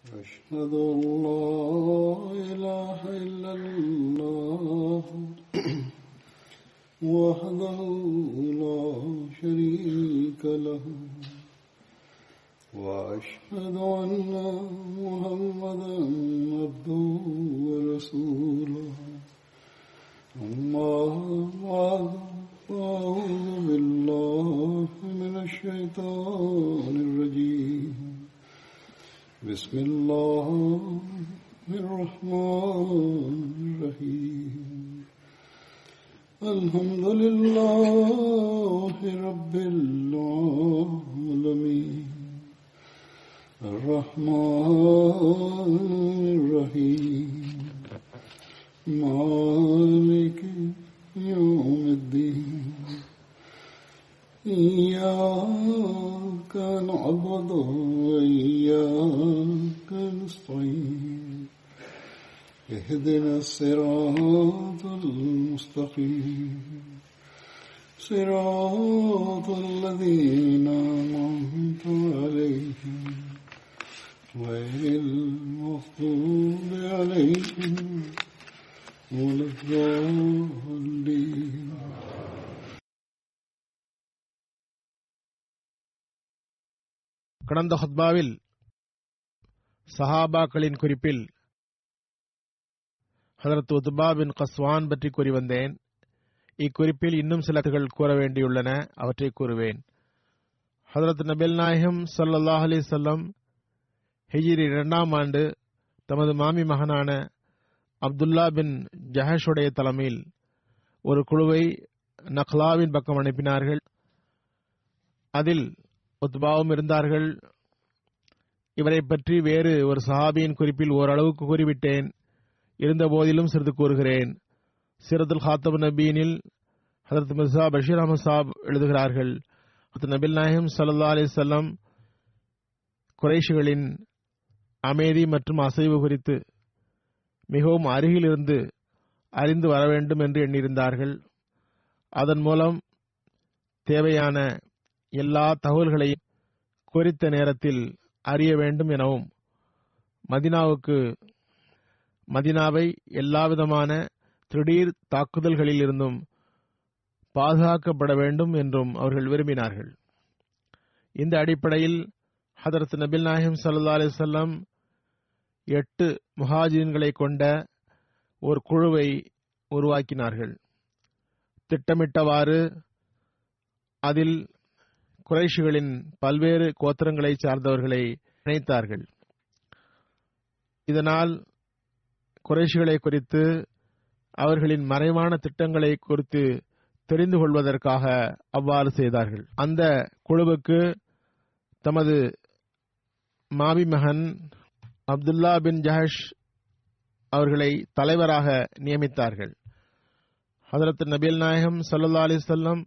أشهد أن لا إله إلا الله وحده لا شريك له وأشهد أن محمدا عبده ورسوله أما بعد فأعوذ بالله من الشيطان الرجيم بسم الله الرحمن الرحيم الحمد لله رب العالمين الرحمن الرحيم مالك يوم الدين إياك نعبد وإياك نستعين اهدنا الصراط المستقيم صراط الذين أنعمت عليهم غير المغضوب عليهم ولا الضالين கடந்த ஹுத்பாவில் சஹாபாக்களின் குறிப்பில் ஹதரத் உத்பா பின் கஸ்வான் பற்றி கூறி வந்தேன் இக்குறிப்பில் இன்னும் சில கருத்துகள் கூற வேண்டியுள்ளன அவற்றை கூறுவேன் ஹதரத் நபில் நாயகம் சல்லாஹ் அலி சொல்லம் ஹிஜிரி இரண்டாம் ஆண்டு தமது மாமி மகனான அப்துல்லா பின் ஜஹஷுடைய தலைமையில் ஒரு குழுவை நக்லாவின் பக்கம் அனுப்பினார்கள் அதில் உத்பாவும் இருந்தார்கள் இவரை பற்றி வேறு ஒரு சஹாபியின் குறிப்பில் ஓரளவுக்கு கூறிவிட்டேன் இருந்த போதிலும் சிறிது கூறுகிறேன் சிரதுல் ஹாத்தப் நபீனில் ஹதரத் மிர்சா பஷீர் அஹமது சாப் எழுதுகிறார்கள் ஹதரத் நபில் நாயகம் சல்லா அலி சொல்லம் குறைஷிகளின் அமைதி மற்றும் அசைவு குறித்து மிகவும் அருகிலிருந்து அறிந்து வர வேண்டும் என்று எண்ணியிருந்தார்கள் அதன் மூலம் தேவையான எல்லா தகவல்களையும் குறித்த நேரத்தில் அறிய வேண்டும் எனவும் மதினாவுக்கு மதினாவை எல்லாவிதமான திடீர் தாக்குதல்களில் இருந்தும் பாதுகாக்கப்பட வேண்டும் என்றும் அவர்கள் விரும்பினார்கள் இந்த அடிப்படையில் ஹதரத் நபில் நாயகம் சல்லா அலிசல்லாம் எட்டு முஹாஜின்களை கொண்ட ஒரு குழுவை உருவாக்கினார்கள் திட்டமிட்டவாறு அதில் குறைஷிகளின் பல்வேறு கோத்திரங்களை சார்ந்தவர்களை இணைத்தார்கள் இதனால் குறைஷிகளை குறித்து அவர்களின் மறைவான திட்டங்களை குறித்து தெரிந்து கொள்வதற்காக அவ்வாறு செய்தார்கள் அந்த குழுவுக்கு தமது மாவி மகன் அப்துல்லா பின் ஜஹஷ் அவர்களை தலைவராக நியமித்தார்கள் ஹதரத் நபீல் நாயகம் சல்லா அலிசல்லம்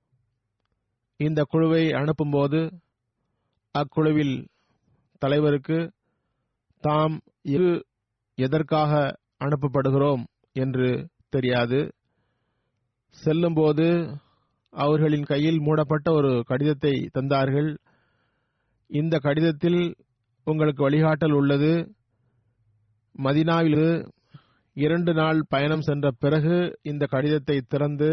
இந்த குழுவை அனுப்பும்போது அக்குழுவில் தலைவருக்கு தாம் இரு எதற்காக அனுப்பப்படுகிறோம் என்று தெரியாது செல்லும்போது அவர்களின் கையில் மூடப்பட்ட ஒரு கடிதத்தை தந்தார்கள் இந்த கடிதத்தில் உங்களுக்கு வழிகாட்டல் உள்ளது மதினாவில் இரண்டு நாள் பயணம் சென்ற பிறகு இந்த கடிதத்தை திறந்து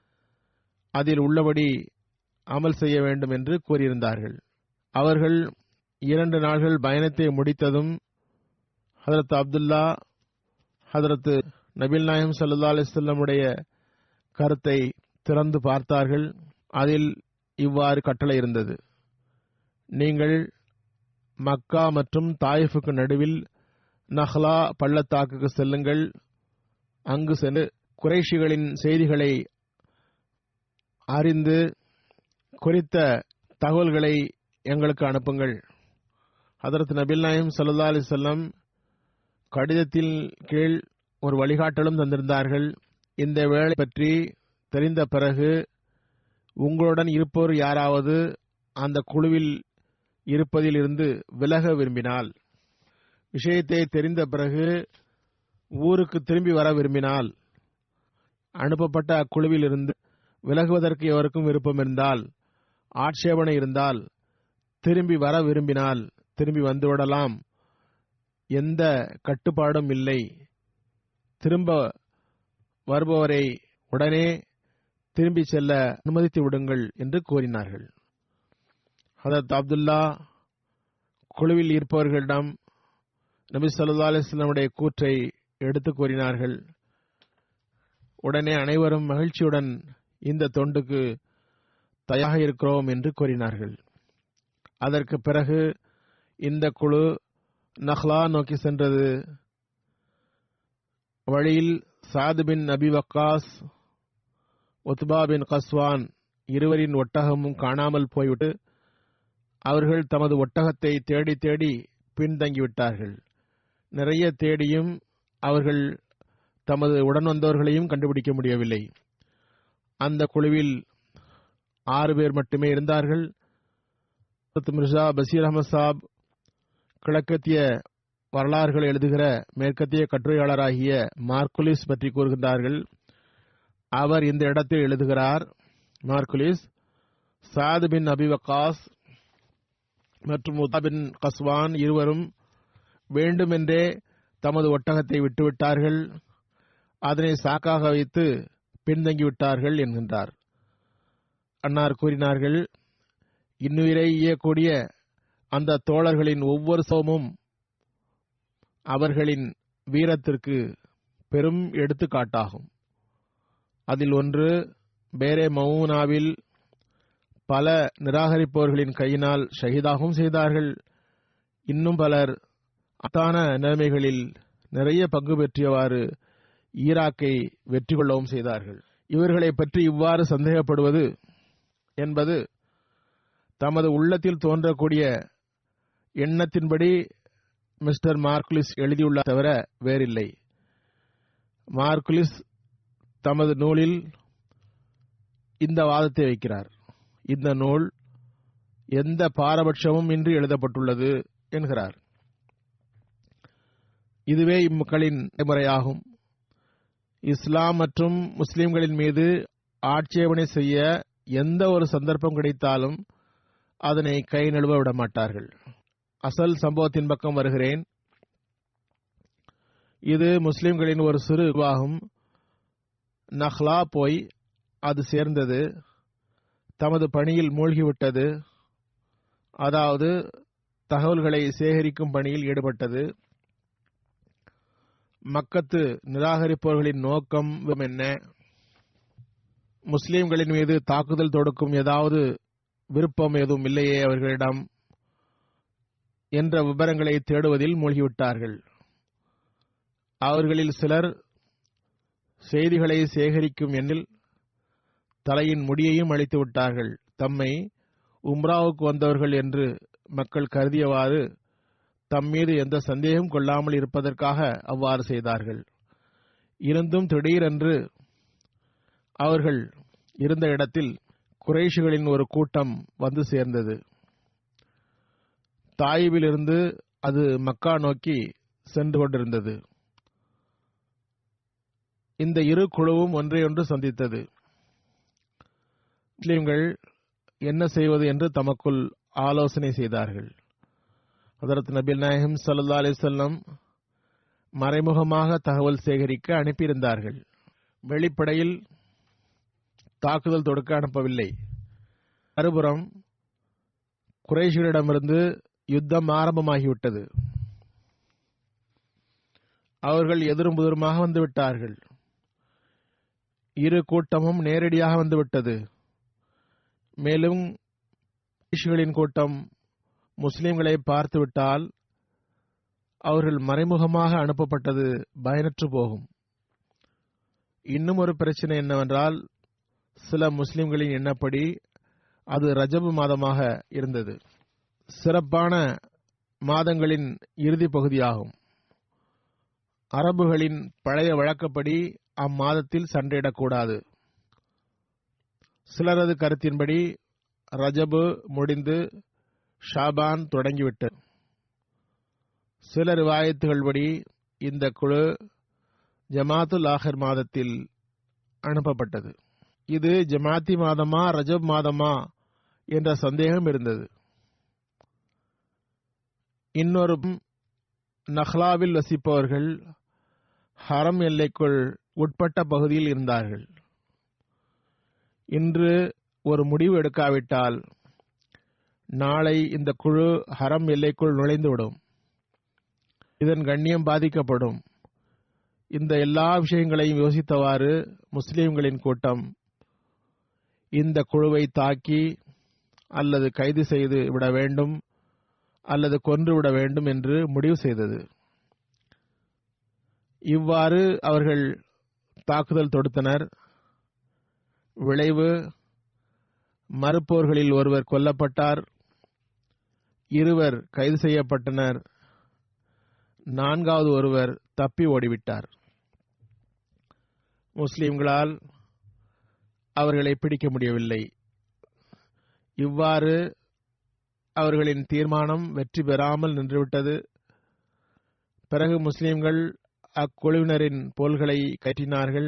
அதில் உள்ளபடி அமல் செய்ய வேண்டும் என்று கூறியிருந்தார்கள் அவர்கள் இரண்டு நாள்கள் பயணத்தை முடித்ததும் ஹதரத் அப்துல்லா ஹதரத் நபில் நாயம் சல்லா அலிஸ்லமுடைய கருத்தை திறந்து பார்த்தார்கள் அதில் இவ்வாறு கட்டளை இருந்தது நீங்கள் மக்கா மற்றும் தாயிஃபுக்கு நடுவில் நஹ்லா பள்ளத்தாக்குக்கு செல்லுங்கள் அங்கு சென்று குறைஷிகளின் செய்திகளை அறிந்து குறித்த தகவல்களை எங்களுக்கு அனுப்புங்கள் ஹதரத் நபில் நாயம் சல்லா அலி சொல்லம் கடிதத்தின் கீழ் ஒரு வழிகாட்டலும் தந்திருந்தார்கள் இந்த வேலை பற்றி தெரிந்த பிறகு உங்களுடன் இருப்போர் யாராவது அந்த குழுவில் இருப்பதில் இருந்து விலக விரும்பினால் விஷயத்தை தெரிந்த பிறகு ஊருக்கு திரும்பி வர விரும்பினால் அனுப்பப்பட்ட அக்குழுவில் இருந்து விலகுவதற்கு எவருக்கும் விருப்பம் இருந்தால் ஆட்சேபனை இருந்தால் திரும்பி வர விரும்பினால் திரும்பி வந்துவிடலாம் எந்த கட்டுப்பாடும் இல்லை திரும்ப வருபவரை உடனே திரும்பி செல்ல அனுமதித்து விடுங்கள் என்று கூறினார்கள் ஹதரத் அப்துல்லா குழுவில் இருப்பவர்களிடம் நபி சொல்லா அலிஸ்லமுடைய கூற்றை எடுத்து கூறினார்கள் உடனே அனைவரும் மகிழ்ச்சியுடன் இந்த தொண்டுக்கு தயாக இருக்கிறோம் என்று கூறினார்கள் அதற்கு பிறகு இந்த குழு நஹ்லா நோக்கி சென்றது வழியில் சாது பின் நபி வக்காஸ் ஒத்பா பின் கஸ்வான் இருவரின் ஒட்டகமும் காணாமல் போய்விட்டு அவர்கள் தமது ஒட்டகத்தை தேடி தேடி பின்தங்கிவிட்டார்கள் நிறைய தேடியும் அவர்கள் தமது உடன் வந்தவர்களையும் கண்டுபிடிக்க முடியவில்லை அந்த குழுவில் ஆறு பேர் மட்டுமே இருந்தார்கள் மிர்சா பசீர் அகமது சாப் கிழக்கத்திய வரலாறுகள் எழுதுகிற மேற்கத்திய கட்டுரையாளராகிய மார்க்குலிஸ் பற்றி கூறுகின்றார்கள் அவர் இந்த இடத்தில் எழுதுகிறார் மார்க்குலிஸ் சாத் பின் அபி வக்காஸ் மற்றும் உதா பின் கஸ்வான் இருவரும் வேண்டுமென்றே தமது ஒட்டகத்தை விட்டுவிட்டார்கள் அதனை சாக்காக வைத்து பின்தங்கிவிட்டார்கள் என்கின்றார் அன்னார் கூறினார்கள் இன்னுயிரை ஈயக்கூடிய அந்த தோழர்களின் ஒவ்வொரு சோமும் அவர்களின் வீரத்திற்கு பெரும் எடுத்துக்காட்டாகும் அதில் ஒன்று பேரே மவுனாவில் பல நிராகரிப்பவர்களின் கையினால் ஷஹீதாகவும் செய்தார்கள் இன்னும் பலர் அத்தான நிலைமைகளில் நிறைய பங்கு பெற்றியவாறு ஈராக்கை வெற்றி கொள்ளவும் செய்தார்கள் இவர்களை பற்றி இவ்வாறு சந்தேகப்படுவது என்பது தமது உள்ளத்தில் தோன்றக்கூடிய எண்ணத்தின்படி மிஸ்டர் மார்க்குலிஸ் எழுதியுள்ளார் தவிர வேறில்லை மார்க்குலிஸ் தமது நூலில் இந்த வாதத்தை வைக்கிறார் இந்த நூல் எந்த பாரபட்சமும் இன்றி எழுதப்பட்டுள்ளது என்கிறார் இதுவே இம்மக்களின் நடைமுறையாகும் இஸ்லாம் மற்றும் முஸ்லிம்களின் மீது ஆட்சேபனை செய்ய எந்த ஒரு சந்தர்ப்பம் கிடைத்தாலும் அதனை கை நழுவ விட மாட்டார்கள் அசல் சம்பவத்தின் பக்கம் வருகிறேன் இது முஸ்லிம்களின் ஒரு சிறு விவாகம் நஹ்லா போய் அது சேர்ந்தது தமது பணியில் மூழ்கிவிட்டது அதாவது தகவல்களை சேகரிக்கும் பணியில் ஈடுபட்டது மக்கத்து நிராகரிப்பவர்களின் நோக்கம் என்ன முஸ்லிம்களின் மீது தாக்குதல் தொடுக்கும் ஏதாவது விருப்பம் எதுவும் இல்லையே அவர்களிடம் என்ற விவரங்களை தேடுவதில் மூழ்கிவிட்டார்கள் அவர்களில் சிலர் செய்திகளை சேகரிக்கும் எண்ணில் தலையின் முடியையும் அளித்து விட்டார்கள் தம்மை உம்ராவுக்கு வந்தவர்கள் என்று மக்கள் கருதியவாறு தம் மீது எந்த சந்தேகம் கொள்ளாமல் இருப்பதற்காக அவ்வாறு செய்தார்கள் இருந்தும் திடீரென்று அவர்கள் இருந்த இடத்தில் குறைஷிகளின் ஒரு கூட்டம் வந்து சேர்ந்தது தாயிபிலிருந்து அது மக்கா நோக்கி சென்று கொண்டிருந்தது இந்த இரு குழுவும் ஒன்றையொன்று சந்தித்தது முஸ்லிம்கள் என்ன செய்வது என்று தமக்குள் ஆலோசனை செய்தார்கள் அதரத் நபில் நாயகம் சல்லா அலிசல்லம் மறைமுகமாக தகவல் சேகரிக்க அனுப்பியிருந்தார்கள் வெளிப்படையில் தாக்குதல் தொடுக்க அனுப்பவில்லை மறுபுறம் குறைஷிகளிடமிருந்து யுத்தம் ஆரம்பமாகிவிட்டது அவர்கள் எதிரும் புதிருமாக வந்துவிட்டார்கள் இரு கூட்டமும் நேரடியாக வந்துவிட்டது மேலும் குறைஷிகளின் கூட்டம் முஸ்லிம்களை பார்த்துவிட்டால் அவர்கள் மறைமுகமாக அனுப்பப்பட்டது பயனற்று போகும் இன்னும் ஒரு பிரச்சனை என்னவென்றால் சில முஸ்லிம்களின் எண்ணப்படி அது ரஜபு மாதமாக இருந்தது சிறப்பான மாதங்களின் இறுதி பகுதியாகும் அரபுகளின் பழைய வழக்கப்படி அம்மாதத்தில் சண்டையிடக்கூடாது சிலரது கருத்தின்படி ரஜபு முடிந்து ஷாபான் தொடங்கிவிட்டது சில ரிவாயத்துகள் படி இந்த குழு ஜமாத்துல் ஆஹிர் மாதத்தில் அனுப்பப்பட்டது இது ஜமாத்தி மாதமா ரஜப் மாதமா என்ற சந்தேகம் இருந்தது இன்னொரு நஹ்லாவில் வசிப்பவர்கள் ஹரம் எல்லைக்குள் உட்பட்ட பகுதியில் இருந்தார்கள் இன்று ஒரு முடிவு எடுக்காவிட்டால் நாளை இந்த குழு ஹரம் எல்லைக்குள் நுழைந்துவிடும் இதன் கண்ணியம் பாதிக்கப்படும் இந்த எல்லா விஷயங்களையும் யோசித்தவாறு முஸ்லிம்களின் கூட்டம் இந்த குழுவை தாக்கி அல்லது கைது செய்து விட வேண்டும் அல்லது கொன்று விட வேண்டும் என்று முடிவு செய்தது இவ்வாறு அவர்கள் தாக்குதல் தொடுத்தனர் விளைவு மறுப்போர்களில் ஒருவர் கொல்லப்பட்டார் இருவர் கைது செய்யப்பட்டனர் நான்காவது ஒருவர் தப்பி ஓடிவிட்டார் முஸ்லிம்களால் அவர்களை பிடிக்க முடியவில்லை இவ்வாறு அவர்களின் தீர்மானம் வெற்றி பெறாமல் நின்றுவிட்டது பிறகு முஸ்லிம்கள் அக்குழுவினரின் போல்களை கற்றினார்கள்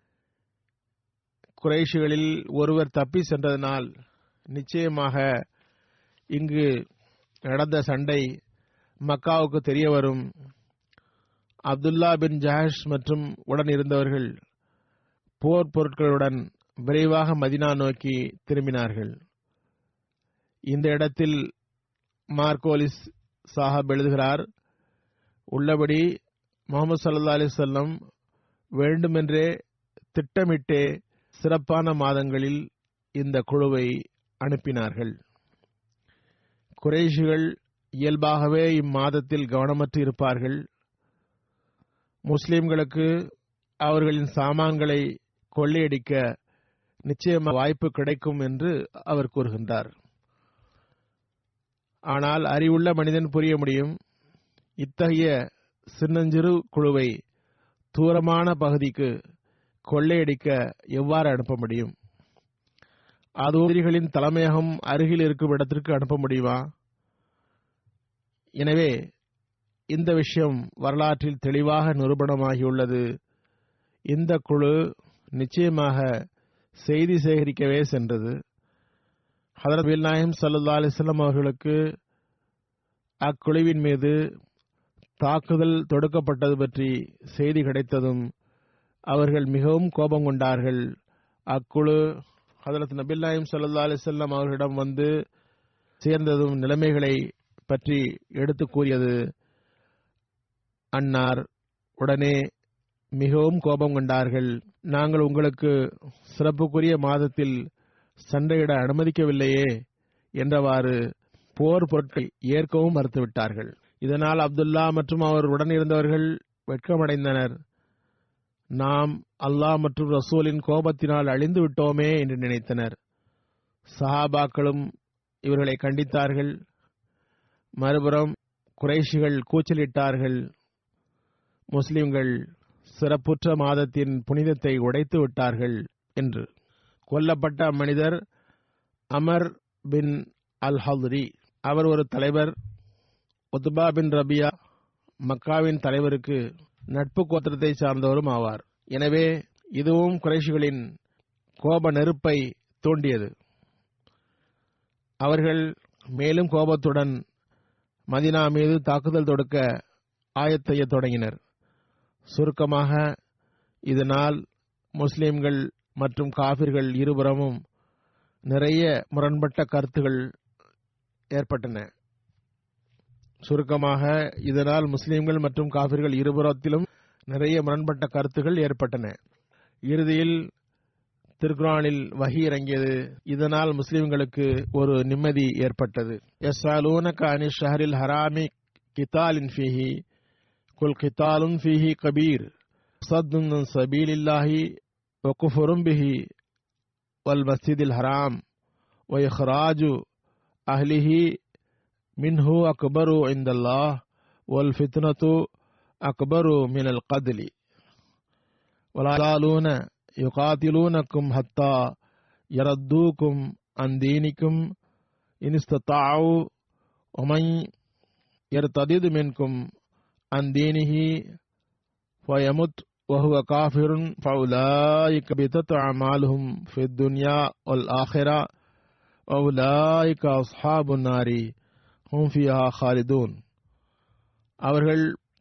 குறைஷிகளில் ஒருவர் தப்பி சென்றதனால் நிச்சயமாக இங்கு நடந்த சண்டை மக்காவுக்கு தெரிய வரும் அப்துல்லா பின் ஜஹஷ் மற்றும் உடன் இருந்தவர்கள் போர் பொருட்களுடன் விரைவாக மதினா நோக்கி திரும்பினார்கள் இந்த இடத்தில் மார்கோலிஸ் சாஹப் எழுதுகிறார் உள்ளபடி முகமது சல்லா அலிசல்லம் வேண்டுமென்றே திட்டமிட்டே சிறப்பான மாதங்களில் இந்த குழுவை அனுப்பினார்கள் குறைஷிகள் இயல்பாகவே இம்மாதத்தில் கவனமற்று இருப்பார்கள் முஸ்லிம்களுக்கு அவர்களின் சாமான்களை கொள்ளையடிக்க நிச்சயமாக வாய்ப்பு கிடைக்கும் என்று அவர் கூறுகின்றார் ஆனால் அறிவுள்ள மனிதன் புரிய முடியும் இத்தகைய சின்னஞ்சிறு குழுவை தூரமான பகுதிக்கு கொள்ளையடிக்க எவ்வாறு அனுப்ப முடியும் அது எதிரிகளின் தலைமையகம் அருகில் இருக்கும் இடத்திற்கு அனுப்ப முடியுமா எனவே இந்த விஷயம் வரலாற்றில் தெளிவாக நிரூபணமாகியுள்ளது இந்த குழு நிச்சயமாக செய்தி சேகரிக்கவே சென்றது ஹதரத் பில் நாயம் சல்லா அலிஸ்லாம் அவர்களுக்கு அக்குழுவின் மீது தாக்குதல் தொடுக்கப்பட்டது பற்றி செய்தி கிடைத்ததும் அவர்கள் மிகவும் கோபம் கொண்டார்கள் அக்குழு ஹதரத் நபில் நாயம் சல்லா அலிசல்லாம் அவர்களிடம் வந்து சேர்ந்ததும் நிலைமைகளை பற்றி எடுத்து கூறியது அன்னார் உடனே மிகவும் கோபம் கொண்டார்கள் நாங்கள் உங்களுக்கு சிறப்புக்குரிய மாதத்தில் சண்டையிட அனுமதிக்கவில்லையே என்றவாறு போர் பொருட்களை ஏற்கவும் மறுத்துவிட்டார்கள் இதனால் அப்துல்லா மற்றும் அவர் உடன் இருந்தவர்கள் வெட்கமடைந்தனர் நாம் அல்லாஹ் மற்றும் ரசூலின் கோபத்தினால் அழிந்து விட்டோமே என்று நினைத்தனர் சஹாபாக்களும் இவர்களை கண்டித்தார்கள் மறுபுறம் குறைஷிகள் கூச்சலிட்டார்கள் முஸ்லிம்கள் சிறப்புற்ற மாதத்தின் புனிதத்தை உடைத்து விட்டார்கள் என்று கொல்லப்பட்ட மனிதர் அமர் பின் அல் ஹல்ரி அவர் ஒரு தலைவர் உத்பா பின் ரபியா மக்காவின் தலைவருக்கு நட்பு கோத்திரத்தை சார்ந்தவரும் ஆவார் எனவே இதுவும் குறைஷிகளின் கோப நெருப்பை தூண்டியது அவர்கள் மேலும் கோபத்துடன் மதினா மீது தாக்குதல் தொடுக்க ஆயத்தைய தொடங்கினர் சுருக்கமாக இதனால் முஸ்லிம்கள் மற்றும் காபிர்கள் இருபுறமும் நிறைய முரண்பட்ட கருத்துகள் ஏற்பட்டன சுருக்கமாக இதனால் முஸ்லிம்கள் மற்றும் காபிர்கள் இருபுறத்திலும் நிறைய முரண்பட்ட கருத்துகள் ஏற்பட்டன இறுதியில் திருக்குரானில் வகி இறங்கியது இதனால் முஸ்லிம்களுக்கு ஒரு நிம்மதி ஏற்பட்டது எஸ் அலூனக ஷஹரில் ஹராமி கிதாலின் ஃபீஹி குல் கிதாலுன் ஃபீஹி கபீர் சத்துன் சபீலில்லாஹி وكفر به والمسجد الحرام وإخراج أهله منه أكبر عند الله والفتنة أكبر من القتل ولا يزالون يقاتلونكم حتى يردوكم عن دينكم إن استطاعوا ومن يرتد منكم عن دينه فيمت وهو كافر فأولئك بتت أعمالهم في الدنيا والآخرة وأولئك أصحاب النار هم فيها خالدون அவர்கள்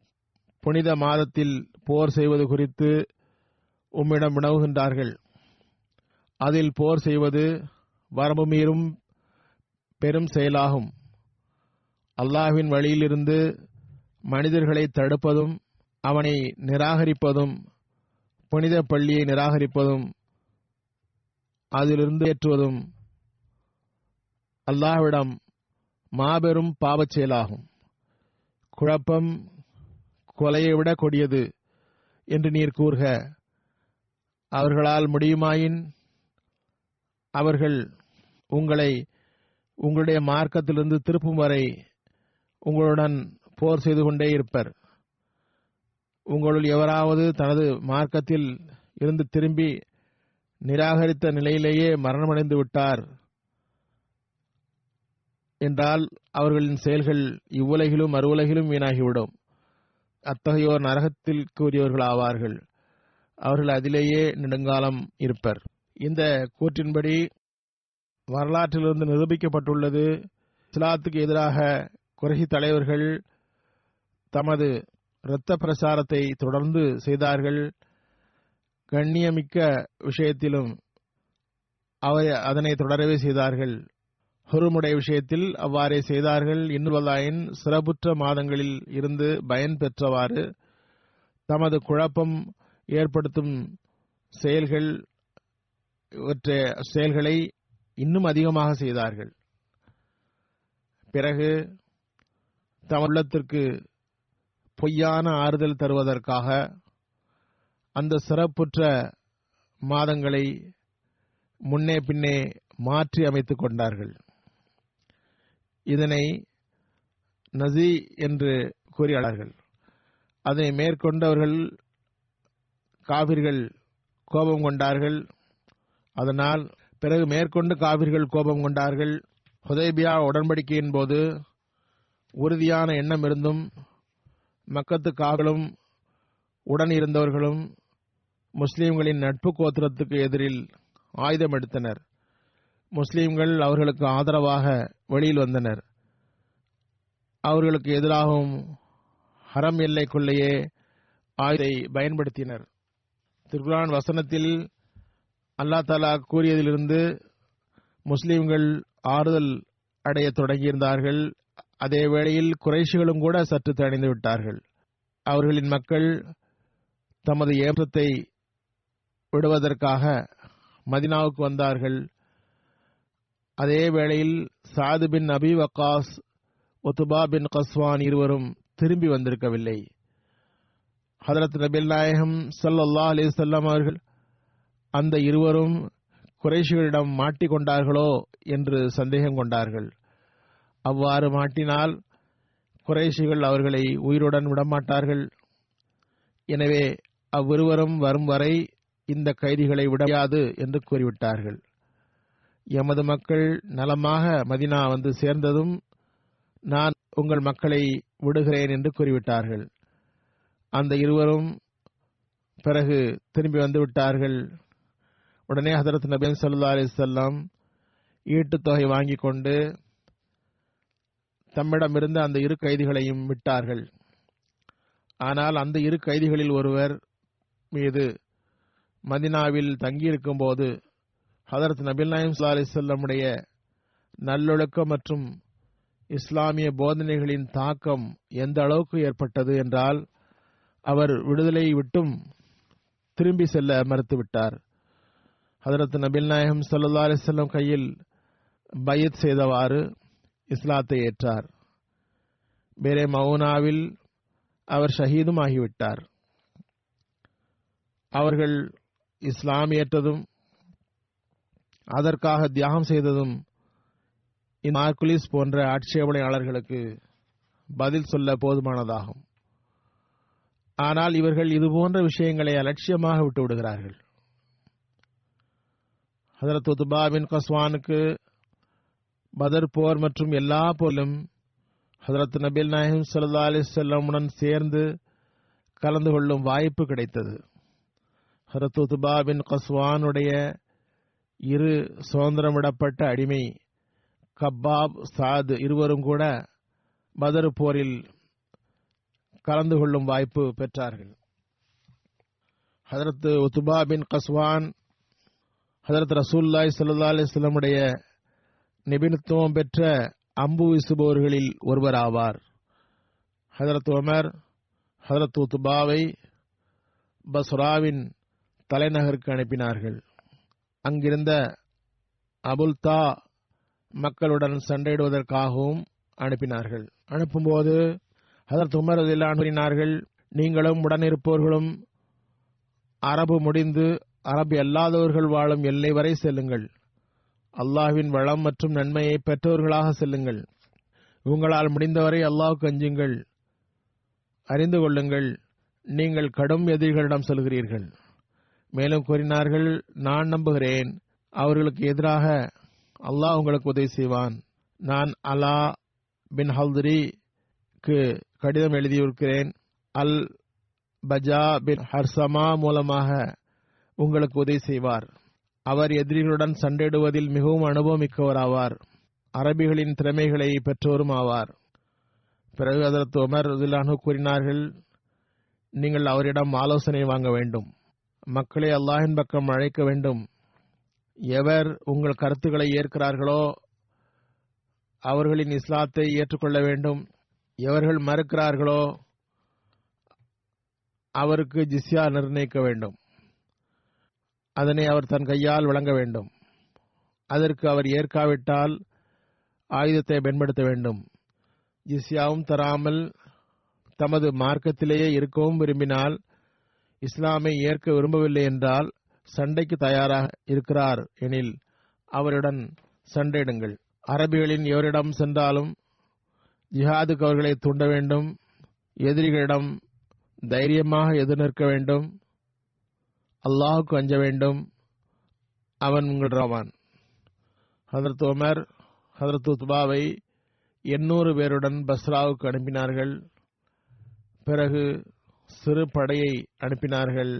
புனித மாதத்தில் போர் செய்வது குறித்து உம்மிடம் வினவுகின்றார்கள் அதில் போர் செய்வது வரம்பு மீறும் பெரும் செயலாகும் அல்லாஹ்வின் வழியிலிருந்து மனிதர்களை தடுப்பதும் அவனை நிராகரிப்பதும் புனித பள்ளியை நிராகரிப்பதும் அதிலிருந்து ஏற்றுவதும் அல்லாஹ்விடம் மாபெரும் பாவச் செயலாகும் குழப்பம் கொலையை விட கொடியது என்று நீர் கூறுக அவர்களால் முடியுமாயின் அவர்கள் உங்களை உங்களுடைய மார்க்கத்திலிருந்து திருப்பும் வரை உங்களுடன் போர் செய்து கொண்டே இருப்பர் உங்களுள் எவராவது தனது மார்க்கத்தில் இருந்து திரும்பி நிராகரித்த நிலையிலேயே மரணமடைந்து விட்டார் என்றால் அவர்களின் செயல்கள் இவ்வுலகிலும் மறுவுலகிலும் வீணாகிவிடும் அத்தகையோர் நரகத்தில் கூறியவர்கள் ஆவார்கள் அவர்கள் அதிலேயே நெடுங்காலம் இருப்பர் இந்த கூற்றின்படி வரலாற்றிலிருந்து நிரூபிக்கப்பட்டுள்ளது இஸ்லாத்துக்கு எதிராக குறைசி தலைவர்கள் தமது இரத்த பிரசாரத்தை தொடர்ந்து செய்தார்கள் கண்ணியமிக்க விஷயத்திலும் அவை அதனை தொடரவே செய்தார்கள் ஹுருமுடைய விஷயத்தில் அவ்வாறே செய்தார்கள் இன்னுவல்லாயின் சிறப்புற்ற மாதங்களில் இருந்து பயன் பெற்றவாறு தமது குழப்பம் ஏற்படுத்தும் செயல்கள் இவற்றை செயல்களை இன்னும் அதிகமாக செய்தார்கள் பிறகு தம் உள்ளத்திற்கு பொய்யான ஆறுதல் தருவதற்காக அந்த சிறப்புற்ற மாதங்களை முன்னே பின்னே மாற்றி அமைத்துக் கொண்டார்கள் இதனை நசி என்று கூறினார்கள் அதனை மேற்கொண்டவர்கள் காவிர்கள் கோபம் கொண்டார்கள் அதனால் பிறகு மேற்கொண்டு காவிர்கள் கோபம் கொண்டார்கள் ஹுதைபியா உடன்படிக்கையின் போது உறுதியான எண்ணம் இருந்தும் மக்கத்து காவலும் உடன் இருந்தவர்களும் முஸ்லிம்களின் நட்பு கோத்திரத்துக்கு எதிரில் ஆயுதம் எடுத்தனர் முஸ்லிம்கள் அவர்களுக்கு ஆதரவாக வெளியில் வந்தனர் அவர்களுக்கு எதிராகவும் ஹரம் எல்லைக்குள்ளேயே ஆயுதை பயன்படுத்தினர் திருக்குரான் வசனத்தில் அல்லா தாலா கூறியதிலிருந்து முஸ்லிம்கள் ஆறுதல் அடைய தொடங்கியிருந்தார்கள் அதே வேளையில் குறைஷிகளும் கூட சற்று தணிந்து விட்டார்கள் அவர்களின் மக்கள் தமது ஏற்றத்தை விடுவதற்காக மதினாவுக்கு வந்தார்கள் அதே வேளையில் சாது பின் அபி வக்காஸ் ஒத்துபா பின் கஸ்வான் இருவரும் திரும்பி வந்திருக்கவில்லை ஹதரத் நபில் நாயகம் சல்லல்லா அலிசல்லாம் அவர்கள் அந்த இருவரும் குறைஷிகளிடம் மாட்டிக்கொண்டார்களோ என்று சந்தேகம் கொண்டார்கள் அவ்வாறு மாட்டினால் குறைஷிகள் அவர்களை உயிருடன் விடமாட்டார்கள் எனவே அவ்விருவரும் வரும் வரை இந்த கைதிகளை விடாது என்று கூறிவிட்டார்கள் எமது மக்கள் நலமாக மதினா வந்து சேர்ந்ததும் நான் உங்கள் மக்களை விடுகிறேன் என்று கூறிவிட்டார்கள் அந்த இருவரும் பிறகு திரும்பி வந்து விட்டார்கள் உடனே ஹதரத் நபீன் சல்லா அலிசல்லாம் ஈட்டுத் தொகை வாங்கி கொண்டு தம்மிடமிருந்த அந்த இரு கைதிகளையும் விட்டார்கள் ஆனால் அந்த இரு கைதிகளில் ஒருவர் மீது மதினாவில் தங்கியிருக்கும் போது ஹதரத் நபில் நாயம் சல்லா அலிசல்லமுடைய நல்லொழுக்கம் மற்றும் இஸ்லாமிய போதனைகளின் தாக்கம் எந்த அளவுக்கு ஏற்பட்டது என்றால் அவர் விடுதலை விட்டும் திரும்பி செல்ல மறுத்துவிட்டார் ஹதரத் நபில் நாயகம் சல்லா அலிசல்லம் கையில் பயத் செய்தவாறு இஸ்லாத்தை ஏற்றார் பேரே மவுனாவில் அவர் ஷஹீதும் ஆகிவிட்டார் அவர்கள் இஸ்லாம் ஏற்றதும் அதற்காக தியாகம் செய்ததும் இந்த மார்குலிஸ் போன்ற ஆட்சேபனையாளர்களுக்கு பதில் சொல்ல போதுமானதாகும் ஆனால் இவர்கள் இதுபோன்ற விஷயங்களை அலட்சியமாக விட்டு விடுகிறார்கள் ஹதரத் உத்துபா பின் கஸ்வானுக்கு பதர் போர் மற்றும் எல்லா போரிலும் ஹதரத் நபில் நாயகம் சல்லா அலிசல்லமுடன் சேர்ந்து கலந்து கொள்ளும் வாய்ப்பு கிடைத்தது ஹரத் உத்துபா பின் கஸ்வானுடைய இரு சுதந்திரமிடப்பட்ட அடிமை கப்பாப் சாத் இருவரும் கூட பதர் போரில் கலந்து கொள்ளும் வாய்ப்பு பெற்றார்கள் ஹதரத் உத்துபா பின் கஸ்வான் ஹதரத் ரசூல்லாய் சல்லா அலிஸ்லமுடைய நிபுணத்துவம் பெற்ற அம்பு வீசுபவர்களில் ஒருவர் ஆவார் ஹதரத் உமர் ஹதரத் உத்துபாவை பஸ்ராவின் தலைநகருக்கு அனுப்பினார்கள் அங்கிருந்த அபுல்தா மக்களுடன் சண்டையிடுவதற்காகவும் அனுப்பினார்கள் அனுப்பும்போது ஹதரத் உமர் கூறினார்கள் நீங்களும் உடனிருப்பவர்களும் அரபு முடிந்து அரபு அல்லாதவர்கள் வாழும் எல்லை வரை செல்லுங்கள் அல்லாஹ்வின் வளம் மற்றும் நன்மையை பெற்றவர்களாக செல்லுங்கள் உங்களால் முடிந்தவரை அல்லாஹ்வுக்கு அஞ்சுங்கள் அறிந்து கொள்ளுங்கள் நீங்கள் கடும் எதிரிகளிடம் செல்கிறீர்கள் மேலும் கூறினார்கள் நான் நம்புகிறேன் அவர்களுக்கு எதிராக அல்லாஹ் உங்களுக்கு உதவி செய்வான் நான் அலா பின் ஹல்தரிக்கு கடிதம் எழுதியிருக்கிறேன் அல் பஜா பின் ஹர்சமா மூலமாக உங்களுக்கு உதவி செய்வார் அவர் எதிரிகளுடன் சண்டையிடுவதில் மிகவும் அனுபவமிக்கவராவார் அரபிகளின் திறமைகளை பெற்றோரும் ஆவார் பிறகு அதற்கு உமர் ரதிலானு கூறினார்கள் நீங்கள் அவரிடம் ஆலோசனை வாங்க வேண்டும் மக்களை அல்லாஹின் பக்கம் அழைக்க வேண்டும் எவர் உங்கள் கருத்துக்களை ஏற்கிறார்களோ அவர்களின் இஸ்லாத்தை ஏற்றுக்கொள்ள வேண்டும் எவர்கள் மறுக்கிறார்களோ அவருக்கு ஜிஸ்யா நிர்ணயிக்க வேண்டும் அதனை அவர் தன் கையால் வழங்க வேண்டும் அதற்கு அவர் ஏற்காவிட்டால் ஆயுதத்தை பயன்படுத்த வேண்டும் ஜிஸ்யாவும் தராமல் தமது மார்க்கத்திலேயே இருக்கவும் விரும்பினால் இஸ்லாமை ஏற்க விரும்பவில்லை என்றால் சண்டைக்கு தயாராக இருக்கிறார் எனில் அவருடன் சண்டையிடுங்கள் அரபிகளின் எவரிடம் சென்றாலும் ஜிஹாதுக்கு அவர்களை தூண்ட வேண்டும் எதிரிகளிடம் தைரியமாக எதிர்நிற்க வேண்டும் அல்லாஹுக்கு அஞ்ச வேண்டும் அவன் உங்கள் ரவான் ஹதரத் உமர் ஹதரத் உத்பாவை எண்ணூறு பேருடன் பஸ்ராவுக்கு அனுப்பினார்கள் பிறகு சிறு படையை அனுப்பினார்கள்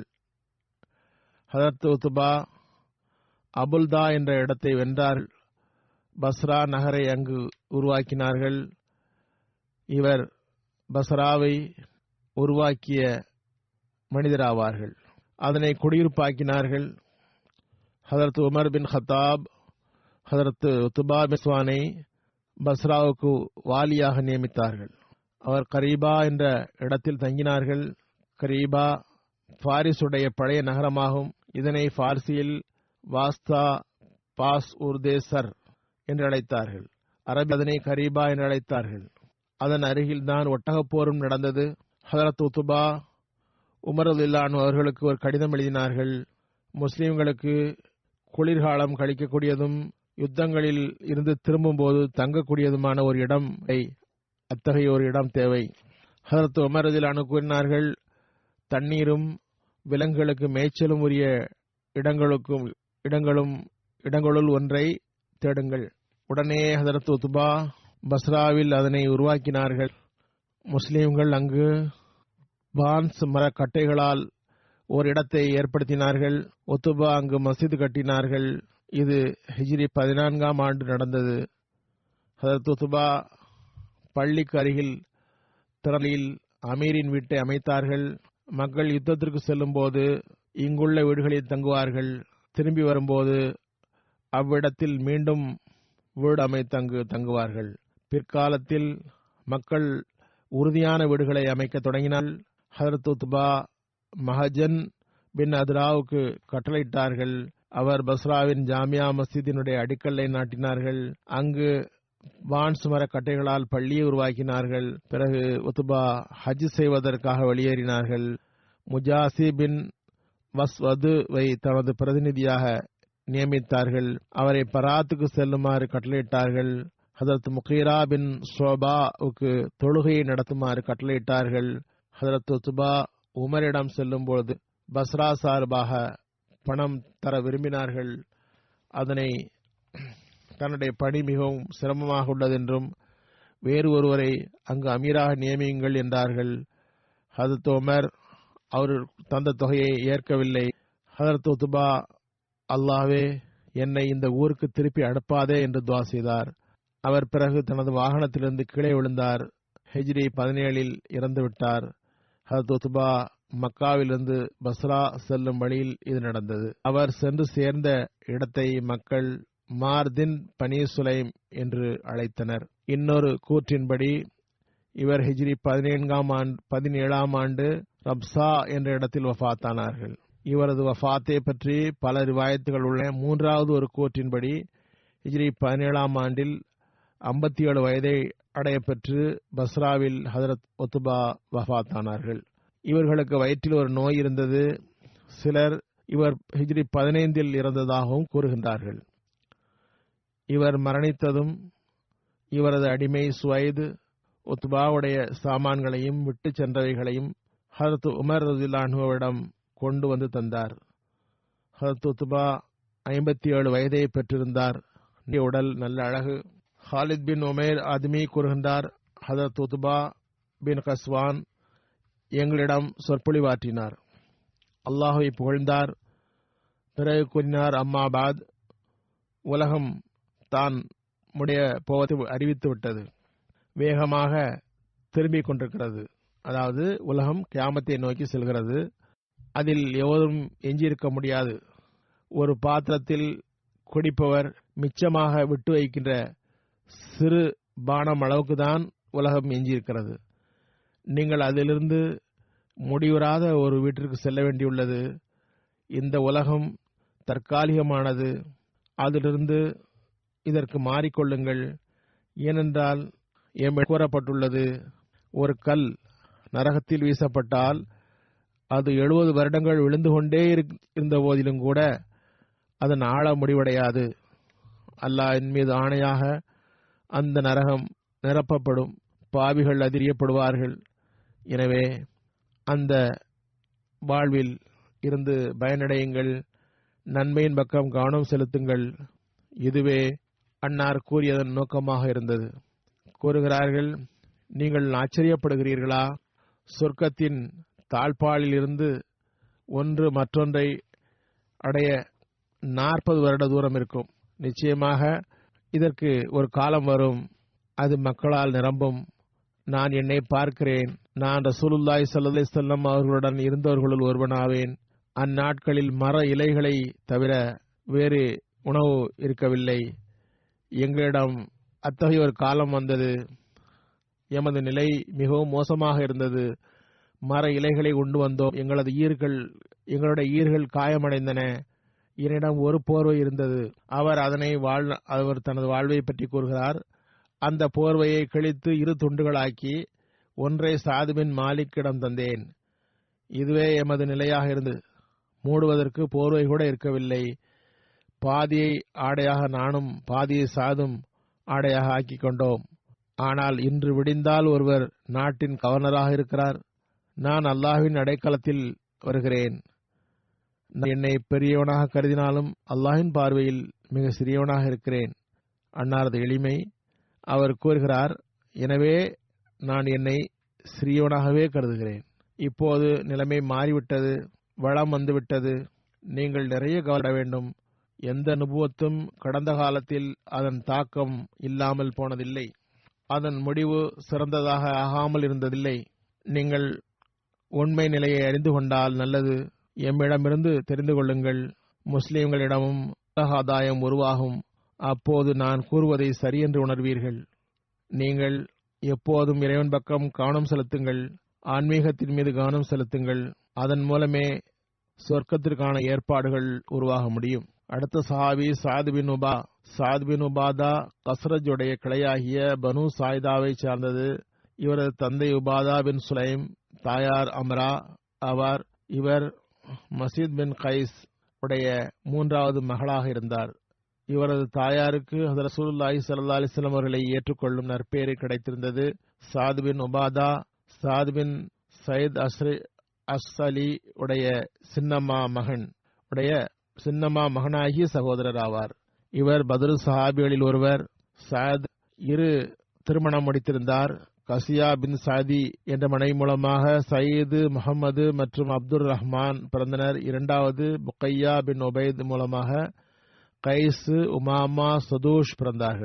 ஹதரத் உத்துபா அபுல்தா என்ற இடத்தை வென்றார் பஸ்ரா நகரை அங்கு உருவாக்கினார்கள் இவர் பஸ்ராவை உருவாக்கிய மனிதராவார்கள் அதனை குடியிருப்பாக்கினார்கள் Hazrat Umar bin Khattab Hazrat Utba பிஸ்வானை பஸ்ராவுக்கு வாலியாக நியமித்தார்கள் அவர் கரீபா என்ற இடத்தில் தங்கினார்கள் கரீபா பாரிசுடைய பழைய நகரமாகும் இதனை பார்சியில் வாஸ்தா பாஸ் உர்தேசர் என்று அழைத்தார்கள் அரபி அதனை கரீபா என்று அழைத்தார்கள் அதன் அருகில்தான் ஒட்டகப்போரும் நடந்தது ஹதரத் உத்துபா உமரதுல்லான் அவர்களுக்கு ஒரு கடிதம் எழுதினார்கள் முஸ்லிம்களுக்கு குளிர்காலம் கழிக்கக்கூடியதும் யுத்தங்களில் இருந்து திரும்பும்போது தங்கக்கூடியதுமான ஒரு இடம் அத்தகைய ஒரு இடம் தேவை ஹதரத் உமரதிலானு கூறினார்கள் தண்ணீரும் விலங்குகளுக்கு மேய்ச்சலும் உரிய இடங்களுக்கும் இடங்களும் இடங்களுள் ஒன்றை தேடுங்கள் உடனே ஹதரத் உத்துபா பஸ்ராவில் அதனை உருவாக்கினார்கள் முஸ்லிம்கள் அங்கு பான்ஸ் மரக்கட்டைகளால் ஒரு இடத்தை ஏற்படுத்தினார்கள் ஒத்துபா அங்கு மசித் கட்டினார்கள் இது ஹிஜ்ரி பதினான்காம் ஆண்டு நடந்தது ஹதரத் உத்துபா பள்ளிக்கு அருகில் திரளில் அமீரின் வீட்டை அமைத்தார்கள் மக்கள் யுத்தத்திற்கு செல்லும் போது இங்குள்ள வீடுகளில் தங்குவார்கள் திரும்பி வரும்போது அவ்விடத்தில் மீண்டும் வீடு அமைத்து அங்கு தங்குவார்கள் பிற்காலத்தில் மக்கள் உறுதியான வீடுகளை அமைக்க தொடங்கினால் ஹதரத் உத்பா மஹஜன் பின் அதுராவுக்கு கட்டளையிட்டார்கள் அவர் பஸ்ராவின் ஜாமியா மஸ்ஜிதினுடைய அடிக்கல்லை நாட்டினார்கள் அங்கு வான்ஸ் மர கட்டைகளால் பள்ளியை உருவாக்கினார்கள் பிறகு உத்துபா ஹஜ் செய்வதற்காக வெளியேறினார்கள் முஜாசி பின் வஸ்வதுவை தனது பிரதிநிதியாக நியமித்தார்கள் அவரை பராத்துக்கு செல்லுமாறு கட்டளையிட்டார்கள் ஹதரத் முகீரா பின் ஷோபாவுக்கு தொழுகையை நடத்துமாறு கட்டளையிட்டார்கள் ஹதரத் உத்துபா உமரிடம் செல்லும்போது பஸ்ரா சார்பாக பணம் தர விரும்பினார்கள் அதனை தன்னுடைய பணி மிகவும் சிரமமாக உள்ளது என்றும் வேறு ஒருவரை அங்கு அமீராக நியமியுங்கள் என்றார்கள் ஹதரத் உமர் அவர் தந்த தொகையை ஏற்கவில்லை ஹதரத் உத்துபா அல்லாவே என்னை இந்த ஊருக்கு திருப்பி அனுப்பாதே என்று துவா செய்தார் அவர் பிறகு தனது வாகனத்திலிருந்து கீழே விழுந்தார் ஹிஜ்ரி பதினேழில் இறந்துவிட்டார் ஹத் உத்பா மக்காவிலிருந்து பஸ்ரா செல்லும் வழியில் இது நடந்தது அவர் சென்று சேர்ந்த இடத்தை மக்கள் மார்தின் பனி சுலைம் என்று அழைத்தனர் இன்னொரு கூற்றின்படி இவர் ஹிஜ்ரி பதினேழாம் ஆண்டு பதினேழாம் ஆண்டு ரப்சா என்ற இடத்தில் வஃத்தானார்கள் இவரது வஃத்தை பற்றி பல ரிவாயத்துகள் உள்ளன மூன்றாவது ஒரு கூற்றின்படி ஹிஜ்ரி பதினேழாம் ஆண்டில் ஐம்பத்தி ஏழு வயதை அடையப்பெற்று பஸ்ராவில் ஹதரத் ஒத்துபா வஃத்தானார்கள் இவர்களுக்கு வயிற்றில் ஒரு நோய் இருந்தது சிலர் இவர் ஹிஜ்ரி பதினைந்தில் இறந்ததாகவும் கூறுகின்றார்கள் இவர் மரணித்ததும் இவரது அடிமை சுவைது உத்பாவுடைய சாமான்களையும் விட்டு சென்றவைகளையும் ஹரத் உமர் ரதில்லானுவிடம் கொண்டு வந்து தந்தார் ஹரத் உத்பா ஐம்பத்தி ஏழு வயதை பெற்றிருந்தார் உடல் நல்ல அழகு ஹாலித் பின் உமேர் ஆத்மி கூறுகின்றார் ஹதரத் உத்பா பின் கஸ்வான் எங்களிடம் சொற்பொழிவாற்றினார் அல்லாஹுவை புகழ்ந்தார் பிறகு கூறினார் அம்மாபாத் உலகம் தான் முடிய போவதை அறிவித்து விட்டது வேகமாக திரும்பிக் கொண்டிருக்கிறது அதாவது உலகம் கியாமத்தை நோக்கி செல்கிறது அதில் எவரும் எஞ்சியிருக்க முடியாது ஒரு பாத்திரத்தில் குடிப்பவர் மிச்சமாக விட்டு வைக்கின்ற சிறு பானம் அளவுக்கு தான் உலகம் எஞ்சியிருக்கிறது நீங்கள் அதிலிருந்து முடிவுறாத ஒரு வீட்டிற்கு செல்ல வேண்டியுள்ளது இந்த உலகம் தற்காலிகமானது அதிலிருந்து இதற்கு மாறிக்கொள்ளுங்கள் ஏனென்றால் எம் கூறப்பட்டுள்ளது ஒரு கல் நரகத்தில் வீசப்பட்டால் அது எழுபது வருடங்கள் விழுந்து கொண்டே இருந்த போதிலும் கூட அதன் ஆழ முடிவடையாது அல்லாஹின் மீது ஆணையாக அந்த நரகம் நிரப்பப்படும் பாவிகள் அதிரியப்படுவார்கள் எனவே அந்த வாழ்வில் இருந்து பயனடையுங்கள் நன்மையின் பக்கம் கவனம் செலுத்துங்கள் இதுவே அன்னார் கூறியதன் நோக்கமாக இருந்தது கூறுகிறார்கள் நீங்கள் ஆச்சரியப்படுகிறீர்களா சொர்க்கத்தின் தாழ்பாலில் இருந்து ஒன்று மற்றொன்றை அடைய நாற்பது வருட தூரம் இருக்கும் நிச்சயமாக இதற்கு ஒரு காலம் வரும் அது மக்களால் நிரம்பும் நான் என்னை பார்க்கிறேன் நான் ரசூலுல்லாய் சல்லா செல்லம் அவர்களுடன் இருந்தவர்களுள் ஒருவனாவேன் அந்நாட்களில் மர இலைகளை தவிர வேறு உணவு இருக்கவில்லை எங்களிடம் அத்தகைய ஒரு காலம் வந்தது எமது நிலை மிகவும் மோசமாக இருந்தது மர இலைகளை கொண்டு வந்தோம் எங்களது ஈர்கள் எங்களுடைய ஈர்கள் காயமடைந்தன என்னிடம் ஒரு போர்வை இருந்தது அவர் அதனை வாழ் அவர் தனது வாழ்வை பற்றி கூறுகிறார் அந்த போர்வையை கிழித்து இரு துண்டுகளாக்கி ஒன்றை சாதுபின் மாலிக்கிடம் தந்தேன் இதுவே எமது நிலையாக இருந்தது மூடுவதற்கு போர்வை கூட இருக்கவில்லை பாதியை ஆடையாக நானும் பாதியை சாதும் ஆடையாக ஆக்கிக் கொண்டோம் ஆனால் இன்று விடிந்தால் ஒருவர் நாட்டின் கவர்னராக இருக்கிறார் நான் அல்லாஹ்வின் அடைக்கலத்தில் வருகிறேன் என்னை பெரியவனாக கருதினாலும் அல்லாஹின் பார்வையில் மிக சிறியவனாக இருக்கிறேன் அன்னாரது எளிமை அவர் கூறுகிறார் எனவே நான் என்னை சிறியவனாகவே கருதுகிறேன் இப்போது நிலைமை மாறிவிட்டது வளம் வந்துவிட்டது நீங்கள் நிறைய கவலை வேண்டும் எந்த நுபுவத்தும் கடந்த காலத்தில் அதன் தாக்கம் இல்லாமல் போனதில்லை அதன் முடிவு சிறந்ததாக ஆகாமல் இருந்ததில்லை நீங்கள் உண்மை நிலையை அறிந்து கொண்டால் நல்லது எம்மிடமிருந்து தெரிந்து கொள்ளுங்கள் முஸ்லிம்களிடமும் ஆதாயம் உருவாகும் அப்போது நான் கூறுவதை சரியென்று உணர்வீர்கள் நீங்கள் எப்போதும் இறைவன் பக்கம் கவனம் செலுத்துங்கள் ஆன்மீகத்தின் மீது கவனம் செலுத்துங்கள் அதன் மூலமே சொர்க்கத்திற்கான ஏற்பாடுகள் உருவாக முடியும் அடுத்த சஹாபி சாத் பின் உபா சாத் பின் உபாதா கஸ்ரஜுடைய கிளையாகிய பனு சாய்தாவை சார்ந்தது இவரது தந்தை உபாதா பின் சுலைம் தாயார் அம்ரா ஆவார் இவர் மசீத் பின் கைஸ் உடைய மூன்றாவது மகளாக இருந்தார் இவரது தாயாருக்கு ரசூலுல்லாஹி ஸல்லல்லாஹு அலைஹி வஸல்லம் அவர்களை ஏற்றுக்கொள்ளும் நற்பெயரை கிடைத்திருந்தது சாத் பின் உபாதா சாத் பின் சயத் அஸ்ரி அஸ்அலி உடைய சின்னம்மா மகன் உடைய சின்னம்மா மகனாகிய சகோதரர் ஆவார் இவர் பத்ரு சஹாபிகளில் ஒருவர் சாத் இரு திருமணம் முடித்திருந்தார் கசியா பின் சாதி என்ற மனைவி மூலமாக சயீது முகமது மற்றும் அப்துல் ரஹ்மான் பிறந்தனர் இரண்டாவது புக்கையா பின் ஒபைத் மூலமாக கைஸ் உமாமா சதூஷ் பிறந்தார்கள்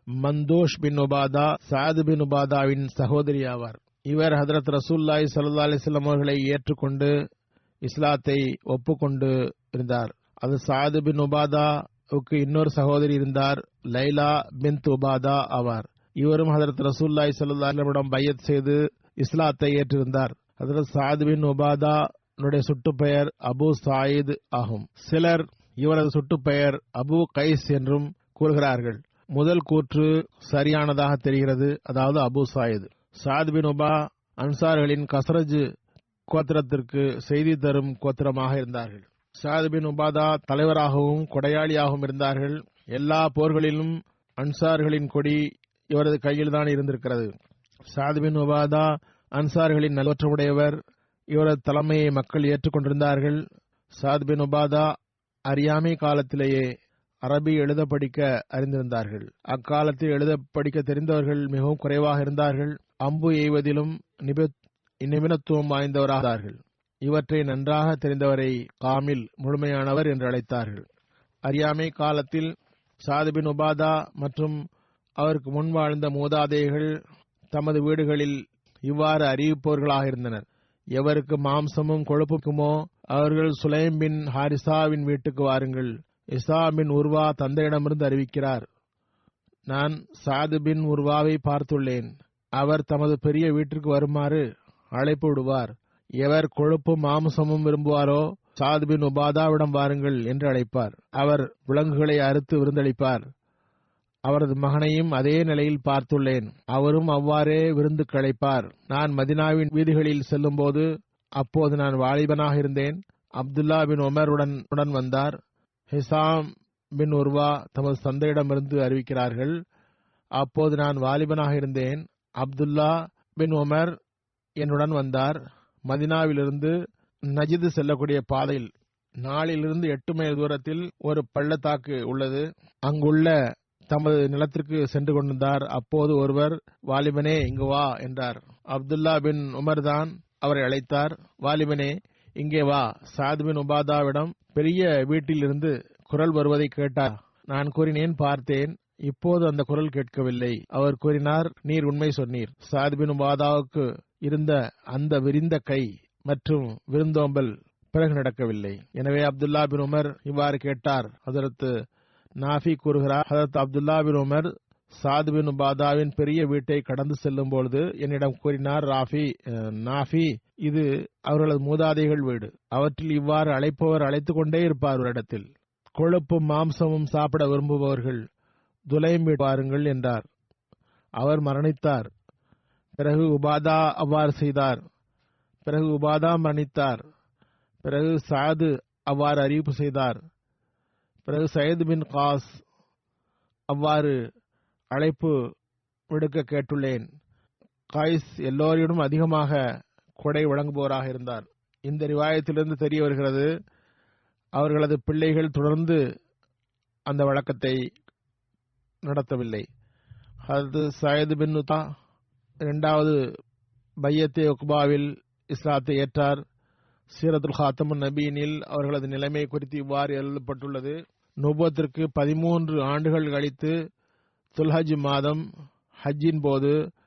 மந்தோஷ் பின் உபாதா சாது பின் உபாதாவின் சகோதரி ஆவார் இவர் ஹதரத் ரசூல்லாய் சல்லா அலிஸ்லாம் அவர்களை ஏற்றுக்கொண்டு இஸ்லாத்தை ஒப்புக்கொண்டு இருந்தார் அது சாது பின் உபாதாவுக்கு இன்னொரு சகோதரி இருந்தார் லைலா பின் உபாதா ஆவார் இவரும் ஹதரத் ரசூல்லாய் சல்லா அலிடம் பையத் செய்து இஸ்லாத்தை ஏற்றிருந்தார் ஹதரத் சாது பின் உபாதா சுட்டுப்பெயர் அபு சாயித் ஆகும் சிலர் இவரது சுட்டுப்பெயர் அபு கைஸ் என்றும் கூறுகிறார்கள் முதல் கூற்று சரியானதாக தெரிகிறது அதாவது அபு சாயித் சாத் பின் உபா அன்சார்களின் கசரஜ் கோத்திரத்திற்கு செய்தி தரும் கோத்திரமாக இருந்தார்கள் சாத் பின் உபாதா தலைவராகவும் கொடையாளியாகவும் இருந்தார்கள் எல்லா போர்களிலும் அன்சார்களின் கொடி இவரது கையில் தான் இருந்திருக்கிறது சாத் பின் உபாதா அன்சார்களின் நலவற்றமுடையவர் இவரது தலைமையை மக்கள் ஏற்றுக்கொண்டிருந்தார்கள் சாத் பின் உபாதா அறியாமை காலத்திலேயே அரபி எழுத படிக்க அறிந்திருந்தார்கள் அக்காலத்தில் எழுத படிக்க தெரிந்தவர்கள் மிகவும் குறைவாக இருந்தார்கள் அம்பு எய்வதிலும் நிபுணத்துவம் வாய்ந்தவராகிறார்கள் இவற்றை நன்றாக தெரிந்தவரை காமில் முழுமையானவர் என்று அழைத்தார்கள் அறியாமை காலத்தில் சாதுபின் உபாதா மற்றும் அவருக்கு முன் வாழ்ந்த மூதாதைகள் தமது வீடுகளில் இவ்வாறு அறிவிப்பவர்களாக இருந்தனர் எவருக்கு மாம்சமும் கொழுப்புக்குமோ அவர்கள் சுலைம் பின் ஹாரிசாவின் வீட்டுக்கு வாருங்கள் இசா பின் உர்வா தந்தையிடமிருந்து அறிவிக்கிறார் நான் சாது பின் உர்வாவை பார்த்துள்ளேன் அவர் தமது பெரிய வீட்டிற்கு வருமாறு அழைப்பு விடுவார் எவர் கொழுப்பும் மாம்சமும் விரும்புவாரோ சாது பின் உபாதாவிடம் வாருங்கள் என்று அழைப்பார் அவர் விலங்குகளை அறுத்து விருந்தளிப்பார் அவரது மகனையும் அதே நிலையில் பார்த்துள்ளேன் அவரும் அவ்வாறே விருந்து களைப்பார் நான் மதினாவின் வீதிகளில் செல்லும்போது அப்போது நான் வாலிபனாக இருந்தேன் அப்துல்லா பின் உமருடன் உடன் வந்தார் ஹிசாம் பின் உர்வா தமது தந்தையிடமிருந்து அறிவிக்கிறார்கள் அப்போது நான் வாலிபனாக இருந்தேன் அப்துல்லா பின் உமர் என்னுடன் வந்தார் மதினாவிலிருந்து நஜிது செல்லக்கூடிய பாதையில் நாளிலிருந்து எட்டு மைல் தூரத்தில் ஒரு பள்ளத்தாக்கு உள்ளது அங்குள்ள தமது நிலத்திற்கு சென்று கொண்டிருந்தார் அப்போது ஒருவர் வாலிபனே இங்கு வா என்றார் அப்துல்லா பின் உமர் தான் அவரை அழைத்தார் வாலிபனே இங்கே வா சாத் பின் உபாதாவிடம் பெரிய வீட்டிலிருந்து குரல் வருவதை கேட்டார் நான் கூறினேன் பார்த்தேன் இப்போது அந்த குரல் கேட்கவில்லை அவர் கூறினார் நீர் உண்மை சொன்னீர் சாத் பின் உபாதாவுக்கு இருந்த அந்த விரிந்த கை மற்றும் விருந்தோம்பல் பிறகு நடக்கவில்லை எனவே அப்துல்லா பின் உமர் இவ்வாறு கேட்டார் அதற்கு நாஃபி கூறுகிறார் ஹதரத் அப்துல்லா பின் உமர் சாத் பின் உபாதாவின் பெரிய வீட்டை கடந்து செல்லும் பொழுது என்னிடம் கூறினார் ராஃபி நாஃபி இது அவர்களது மூதாதைகள் வீடு அவற்றில் இவ்வாறு அழைப்பவர் அழைத்துக் கொண்டே இருப்பார் ஒரு இடத்தில் கொழுப்பும் மாம்சமும் சாப்பிட விரும்புபவர்கள் துலைம் பாருங்கள் என்றார் அவர் மரணித்தார் பிறகு உபாதா அவ்வாறு செய்தார் பிறகு உபாதா மரணித்தார் பிறகு சாது அவ்வாறு அறிவிப்பு செய்தார் பிறகு சயது பின் காஸ் அவ்வாறு அழைப்பு விடுக்க கேட்டுள்ளேன் காய்ஸ் எல்லோரிடம் அதிகமாக கொடை வழங்குபவராக இருந்தார் இந்த ரிவாயத்திலிருந்து தெரிய வருகிறது அவர்களது பிள்ளைகள் தொடர்ந்து அந்த வழக்கத்தை நடத்தவில்லை அது சயது பின் உதா இரண்டாவது பையத்தே ஒக்பாவில் இஸ்லாத்தை ஏற்றார் சீரத்துல் ஹாத்தமுன் நபீனில் அவர்களது நிலைமை குறித்து இவ்வாறு எழுதப்பட்டுள்ளது நுபத்திற்கு பதிமூன்று ஆண்டுகள் கழித்து துல்ஹஜ் மாதம் ஹஜ்ஜின் போது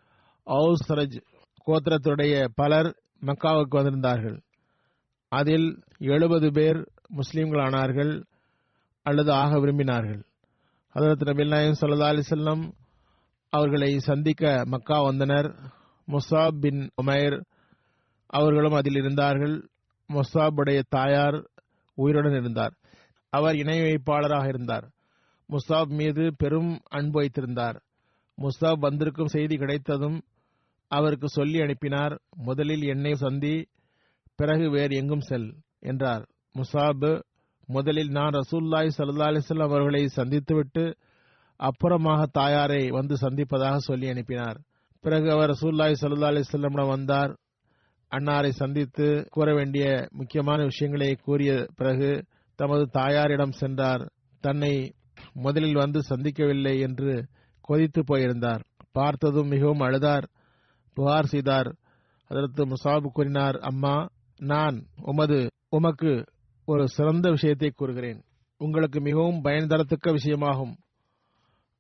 அவுசரஜ் கோத்திரத்துடைய பலர் மக்காவுக்கு வந்திருந்தார்கள் அதில் எழுபது பேர் முஸ்லீம்களானார்கள் அல்லது ஆக விரும்பினார்கள் ஹதரத் நபில் நாயம் சல்லா அலிசல்லம் அவர்களை சந்திக்க மக்கா வந்தனர் முசாப் பின் உமைர் அவர்களும் அதில் இருந்தார்கள் முசாபுடைய தாயார் உயிருடன் இருந்தார் அவர் இணை வைப்பாளராக இருந்தார் முசாப் மீது பெரும் அன்பு வைத்திருந்தார் முசாப் வந்திருக்கும் செய்தி கிடைத்ததும் அவருக்கு சொல்லி அனுப்பினார் முதலில் என்னை சந்தி பிறகு வேறு எங்கும் செல் என்றார் முசாப் முதலில் நான் ரசூல்லாய் சல்லா அலிஸ்லாம் அவர்களை சந்தித்துவிட்டு அப்புறமாக தாயாரை வந்து சந்திப்பதாக சொல்லி அனுப்பினார் பிறகு அவர் ரசூல்லாய் சல்லா அலிஸ்லமிடம் வந்தார் அன்னாரை சந்தித்து கூற வேண்டிய முக்கியமான விஷயங்களை கூறிய பிறகு தமது தாயாரிடம் சென்றார் தன்னை முதலில் வந்து சந்திக்கவில்லை என்று கொதித்து போயிருந்தார் பார்த்ததும் மிகவும் அழுதார் புகார் செய்தார் அதற்கு முசாபு கூறினார் அம்மா நான் உமது உமக்கு ஒரு சிறந்த விஷயத்தை கூறுகிறேன் உங்களுக்கு மிகவும் பயன் தரத்தக்க விஷயமாகும்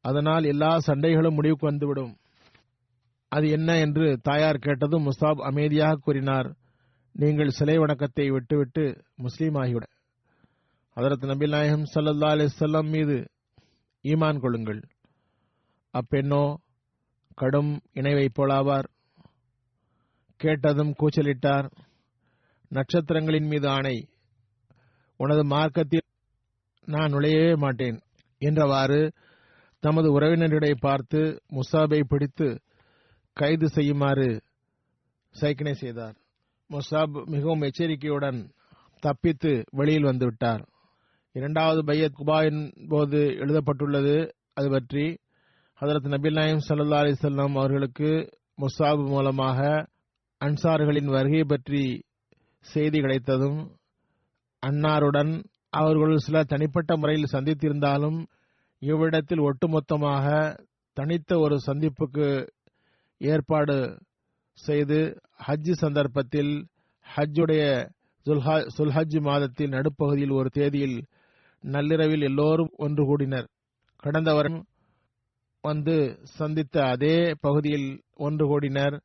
அதனால் எல்லா சண்டைகளும் முடிவுக்கு வந்துவிடும் அது என்ன என்று தாயார் கேட்டதும் முஸ்தாப் அமைதியாக கூறினார் நீங்கள் சிலை வணக்கத்தை விட்டுவிட்டு முஸ்லீம் ஆகிவிட அதரத் நபி நாயகம் சல்லா அலிசல்லாம் மீது ஈமான் கொள்ளுங்கள் அப்பெண்ணோ கடும் இணை வைப்போலாவார் கேட்டதும் கூச்சலிட்டார் நட்சத்திரங்களின் மீது ஆணை உனது மார்க்கத்தில் நான் நுழையவே மாட்டேன் என்றவாறு தமது உறவினரிடை பார்த்து முசாபை பிடித்து கைது செய்யுமாறு சைக்கினை செய்தார் முசாப் மிகவும் எச்சரிக்கையுடன் தப்பித்து வெளியில் வந்துவிட்டார் இரண்டாவது பையத் குபாயின் போது எழுதப்பட்டுள்ளது அது பற்றி ஹதரத் நபில் நாயம் சல்லா அலிசல்லாம் அவர்களுக்கு முசாப் மூலமாக அன்சார்களின் வருகை பற்றி செய்தி கிடைத்ததும் அன்னாருடன் அவர்கள் சில தனிப்பட்ட முறையில் சந்தித்திருந்தாலும் இவ்விடத்தில் ஒட்டுமொத்தமாக தனித்த ஒரு சந்திப்புக்கு ஏற்பாடு செய்து ஹஜ் சந்தர்ப்பத்தில் ஹஜ்ஜுடைய சுல்ஹஜ் மாதத்தின் நடுப்பகுதியில் ஒரு தேதியில் நள்ளிரவில் எல்லோரும் ஒன்று கூடினர் கடந்த வாரம் வந்து சந்தித்த அதே பகுதியில் ஒன்று கூடினர்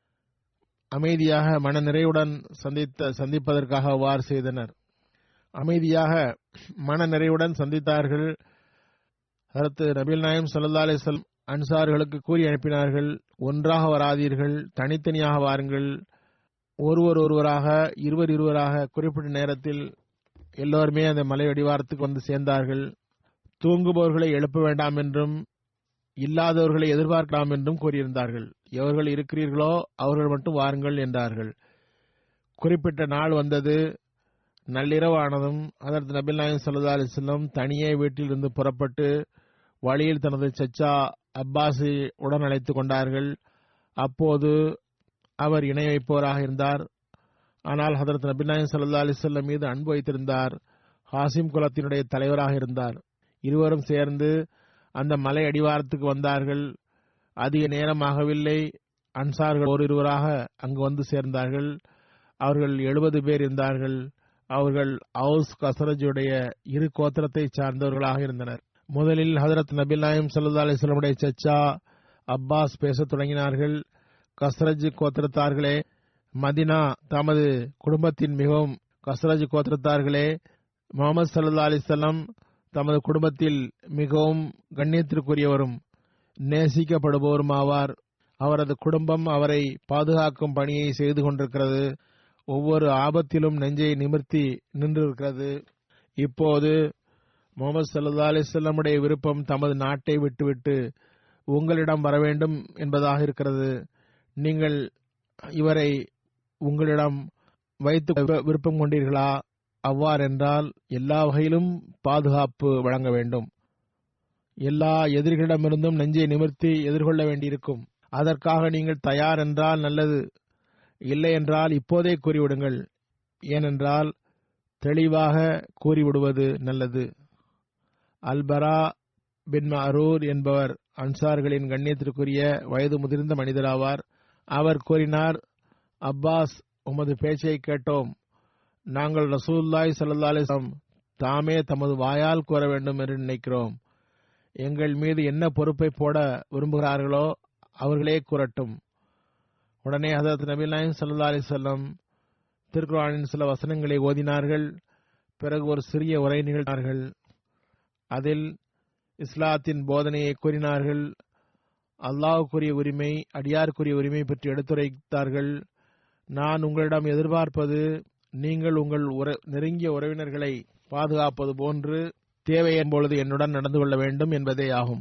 அமைதியாக மன நிறைவுடன் சந்தித்த சந்திப்பதற்காக வார் செய்தனர் அமைதியாக மன நிறைவுடன் சந்தித்தார்கள் அடுத்து நபில் நாயம் சல்லா அலிஸ்லம் அன்சார்களுக்கு கூறி அனுப்பினார்கள் ஒன்றாக வராதீர்கள் தனித்தனியாக வாருங்கள் ஒருவர் ஒருவராக இருவர் இருவராக குறிப்பிட்ட நேரத்தில் எல்லோருமே அந்த மலை அடிவாரத்துக்கு வந்து சேர்ந்தார்கள் தூங்குபவர்களை எழுப்ப வேண்டாம் என்றும் இல்லாதவர்களை எதிர்பார்க்கலாம் என்றும் கூறியிருந்தார்கள் எவர்கள் இருக்கிறீர்களோ அவர்கள் மட்டும் வாருங்கள் என்றார்கள் குறிப்பிட்ட நாள் வந்தது நள்ளிரவானதும் அதற்கு நபில் நாயகம் சல்லா அலிஸ்லம் தனியே வீட்டிலிருந்து புறப்பட்டு வழியில் தனது சச்சா அப்பாஸை உடன் அழைத்துக் கொண்டார்கள் அப்போது அவர் இணை வைப்பவராக இருந்தார் ஆனால் ஹதரத் நபிநாயகம் சல்லா அலிசல்லம் மீது அன்பு வைத்திருந்தார் ஹாசிம் குலத்தினுடைய தலைவராக இருந்தார் இருவரும் சேர்ந்து அந்த மலை அடிவாரத்துக்கு வந்தார்கள் அதிக நேரமாகவில்லை அன்சார்கள் ஒரு இருவராக அங்கு வந்து சேர்ந்தார்கள் அவர்கள் எழுபது பேர் இருந்தார்கள் அவர்கள் அவுஸ் கசரஜுடைய இரு கோத்திரத்தை சார்ந்தவர்களாக இருந்தனர் முதலில் ஹதரத் நபில் நாயம் சல்லா அலிஸ்லமுடைய சச்சா அப்பாஸ் பேசத் தொடங்கினார்கள் கஸ்ரஜ் கோத்திரத்தார்களே மதினா தமது குடும்பத்தின் மிகவும் கஸ்ரஜ் கோத்திரத்தார்களே முகமது சல்லா அலிசல்லாம் தமது குடும்பத்தில் மிகவும் கண்ணியத்திற்குரியவரும் நேசிக்கப்படுபவரும் ஆவார் அவரது குடும்பம் அவரை பாதுகாக்கும் பணியை செய்து கொண்டிருக்கிறது ஒவ்வொரு ஆபத்திலும் நெஞ்சை நிமிர்த்தி நின்றிருக்கிறது இப்போது முகமது சல்லா அலிசல்லமுடைய விருப்பம் தமது நாட்டை விட்டுவிட்டு உங்களிடம் வர வேண்டும் என்பதாக இருக்கிறது நீங்கள் இவரை உங்களிடம் வைத்து விருப்பம் கொண்டீர்களா அவ்வாறென்றால் எல்லா வகையிலும் பாதுகாப்பு வழங்க வேண்டும் எல்லா எதிரிகளிடமிருந்தும் நெஞ்சை நிமிர்த்தி எதிர்கொள்ள வேண்டியிருக்கும் அதற்காக நீங்கள் தயார் என்றால் நல்லது இல்லை என்றால் இப்போதே கூறிவிடுங்கள் ஏனென்றால் தெளிவாக கூறிவிடுவது நல்லது அல்பரா பின் அரூர் என்பவர் அன்சார்களின் கண்ணியத்திற்குரிய வயது முதிர்ந்த மனிதராவார் அவர் கூறினார் அப்பாஸ் உமது பேச்சை கேட்டோம் நாங்கள் ரசூல்லாய் சல்லா அலிஸ்லாம் தாமே தமது வாயால் கூற வேண்டும் என்று நினைக்கிறோம் எங்கள் மீது என்ன பொறுப்பை போட விரும்புகிறார்களோ அவர்களே கூறட்டும் உடனே ஹசரத் நபி நாயம் சல்லா அலிசல்லம் திருக்குறானின் சில வசனங்களை ஓதினார்கள் பிறகு ஒரு சிறிய உரை நிகழ்ந்தார்கள் அதில் இஸ்லாத்தின் போதனையை கூறினார்கள் அல்லாஹுக்குரிய உரிமை அடியாருக்குரிய உரிமை பற்றி எடுத்துரைத்தார்கள் நான் உங்களிடம் எதிர்பார்ப்பது நீங்கள் உங்கள் நெருங்கிய உறவினர்களை பாதுகாப்பது போன்று தேவை என்பொழுது என்னுடன் நடந்து கொள்ள வேண்டும் என்பதே ஆகும்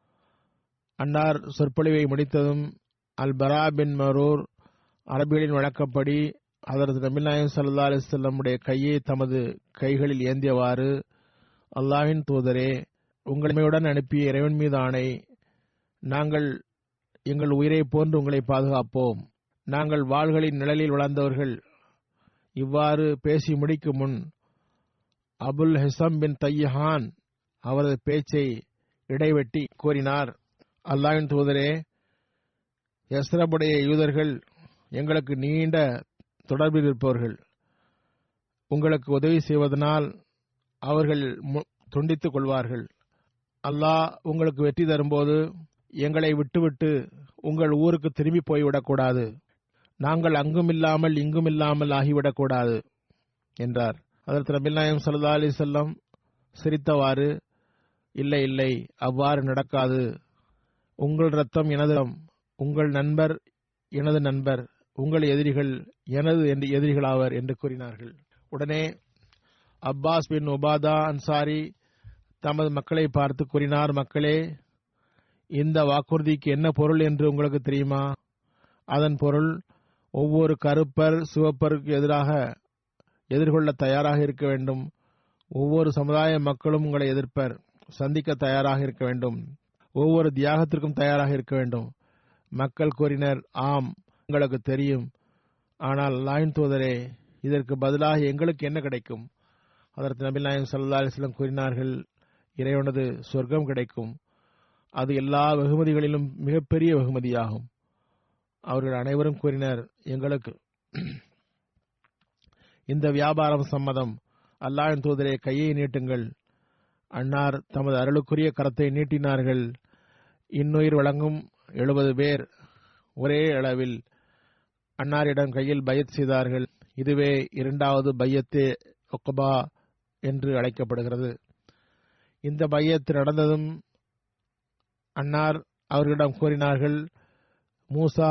அன்னார் சொற்பொழிவை முடித்ததும் அல் பரா பின் மரூர் அரபிகளின் வழக்கப்படி அதரது நபிநாயகம் சல்லா அலிசல்லமுடைய கையை தமது கைகளில் ஏந்தியவாறு அல்லாஹின் தூதரே உங்களுடன் அனுப்பிய இறைவன் மீது ஆணை நாங்கள் எங்கள் உயிரை போன்று உங்களை பாதுகாப்போம் நாங்கள் வாள்களின் நிழலில் வளர்ந்தவர்கள் இவ்வாறு பேசி முடிக்கும் முன் அபுல் ஹிசம் பின் தையஹான் அவரது பேச்சை இடைவெட்டி கூறினார் அல்லாவின் தூதரே எஸ்ரபுடைய யூதர்கள் எங்களுக்கு நீண்ட தொடர்பில் இருப்பவர்கள் உங்களுக்கு உதவி செய்வதனால் அவர்கள் துண்டித்துக் கொள்வார்கள் அல்லாஹ் உங்களுக்கு வெற்றி தரும்போது எங்களை விட்டுவிட்டு உங்கள் ஊருக்கு திரும்பி போய்விடக்கூடாது நாங்கள் அங்குமில்லாமல் இங்குமில்லாமல் ஆகிவிடக்கூடாது என்றார் அதற்கு நபிநாயம் சல்லா அலி செல்லம் சிரித்தவாறு இல்லை இல்லை அவ்வாறு நடக்காது உங்கள் ரத்தம் எனது ரத்தம், உங்கள் நண்பர் எனது நண்பர் உங்கள் எதிரிகள் எனது என்று எதிரிகளாவர் என்று கூறினார்கள் உடனே அப்பாஸ் பின் உபாதா அன்சாரி தமது மக்களை பார்த்து கூறினார் மக்களே இந்த வாக்குறுதிக்கு என்ன பொருள் என்று உங்களுக்கு தெரியுமா அதன் பொருள் ஒவ்வொரு கருப்பர் சிவப்பருக்கு எதிராக எதிர்கொள்ள தயாராக இருக்க வேண்டும் ஒவ்வொரு சமுதாய மக்களும் உங்களை எதிர்ப்பர் சந்திக்க தயாராக இருக்க வேண்டும் ஒவ்வொரு தியாகத்திற்கும் தயாராக இருக்க வேண்டும் மக்கள் கூறினர் ஆம் உங்களுக்கு தெரியும் ஆனால் லாயின் தூதரே இதற்கு பதிலாக எங்களுக்கு என்ன கிடைக்கும் அதற்கு நபி நாயம் சல்லா அலிஸ்லம் கூறினார்கள் இறைவனது சொர்க்கம் கிடைக்கும் அது எல்லா வெகுமதிகளிலும் மிகப்பெரிய வெகுமதியாகும் அவர்கள் அனைவரும் கூறினர் எங்களுக்கு இந்த வியாபாரம் சம்மதம் அல்லாஹின் தூதரே கையை நீட்டுங்கள் அன்னார் தமது அருளுக்குரிய கரத்தை நீட்டினார்கள் இன்னுயிர் வழங்கும் எழுபது பேர் ஒரே அளவில் அன்னாரிடம் கையில் பையத் செய்தார்கள் இதுவே இரண்டாவது பையத்தே ஒக்கபா என்று அழைக்கப்படுகிறது இந்த பையத் நடந்ததும் அன்னார் அவர்களிடம் கூறினார்கள் மூசா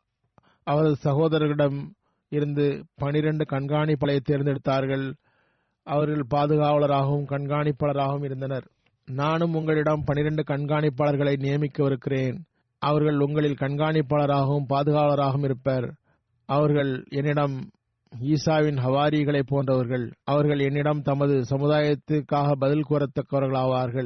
அவரது சகோதரர்களிடம் இருந்து பனிரெண்டு கண்காணிப்பாளரை தேர்ந்தெடுத்தார்கள் அவர்கள் பாதுகாவலராகவும் கண்காணிப்பாளராகவும் இருந்தனர் நானும் உங்களிடம் பனிரெண்டு கண்காணிப்பாளர்களை நியமிக்கவிருக்கிறேன் அவர்கள் உங்களில் கண்காணிப்பாளராகவும் பாதுகாவலராகவும் இருப்பர் அவர்கள் என்னிடம் ஈசாவின் ஹவாரிகளை போன்றவர்கள் அவர்கள் என்னிடம் தமது சமுதாயத்திற்காக பதில் கூறத்தக்கவர்களாவார்கள்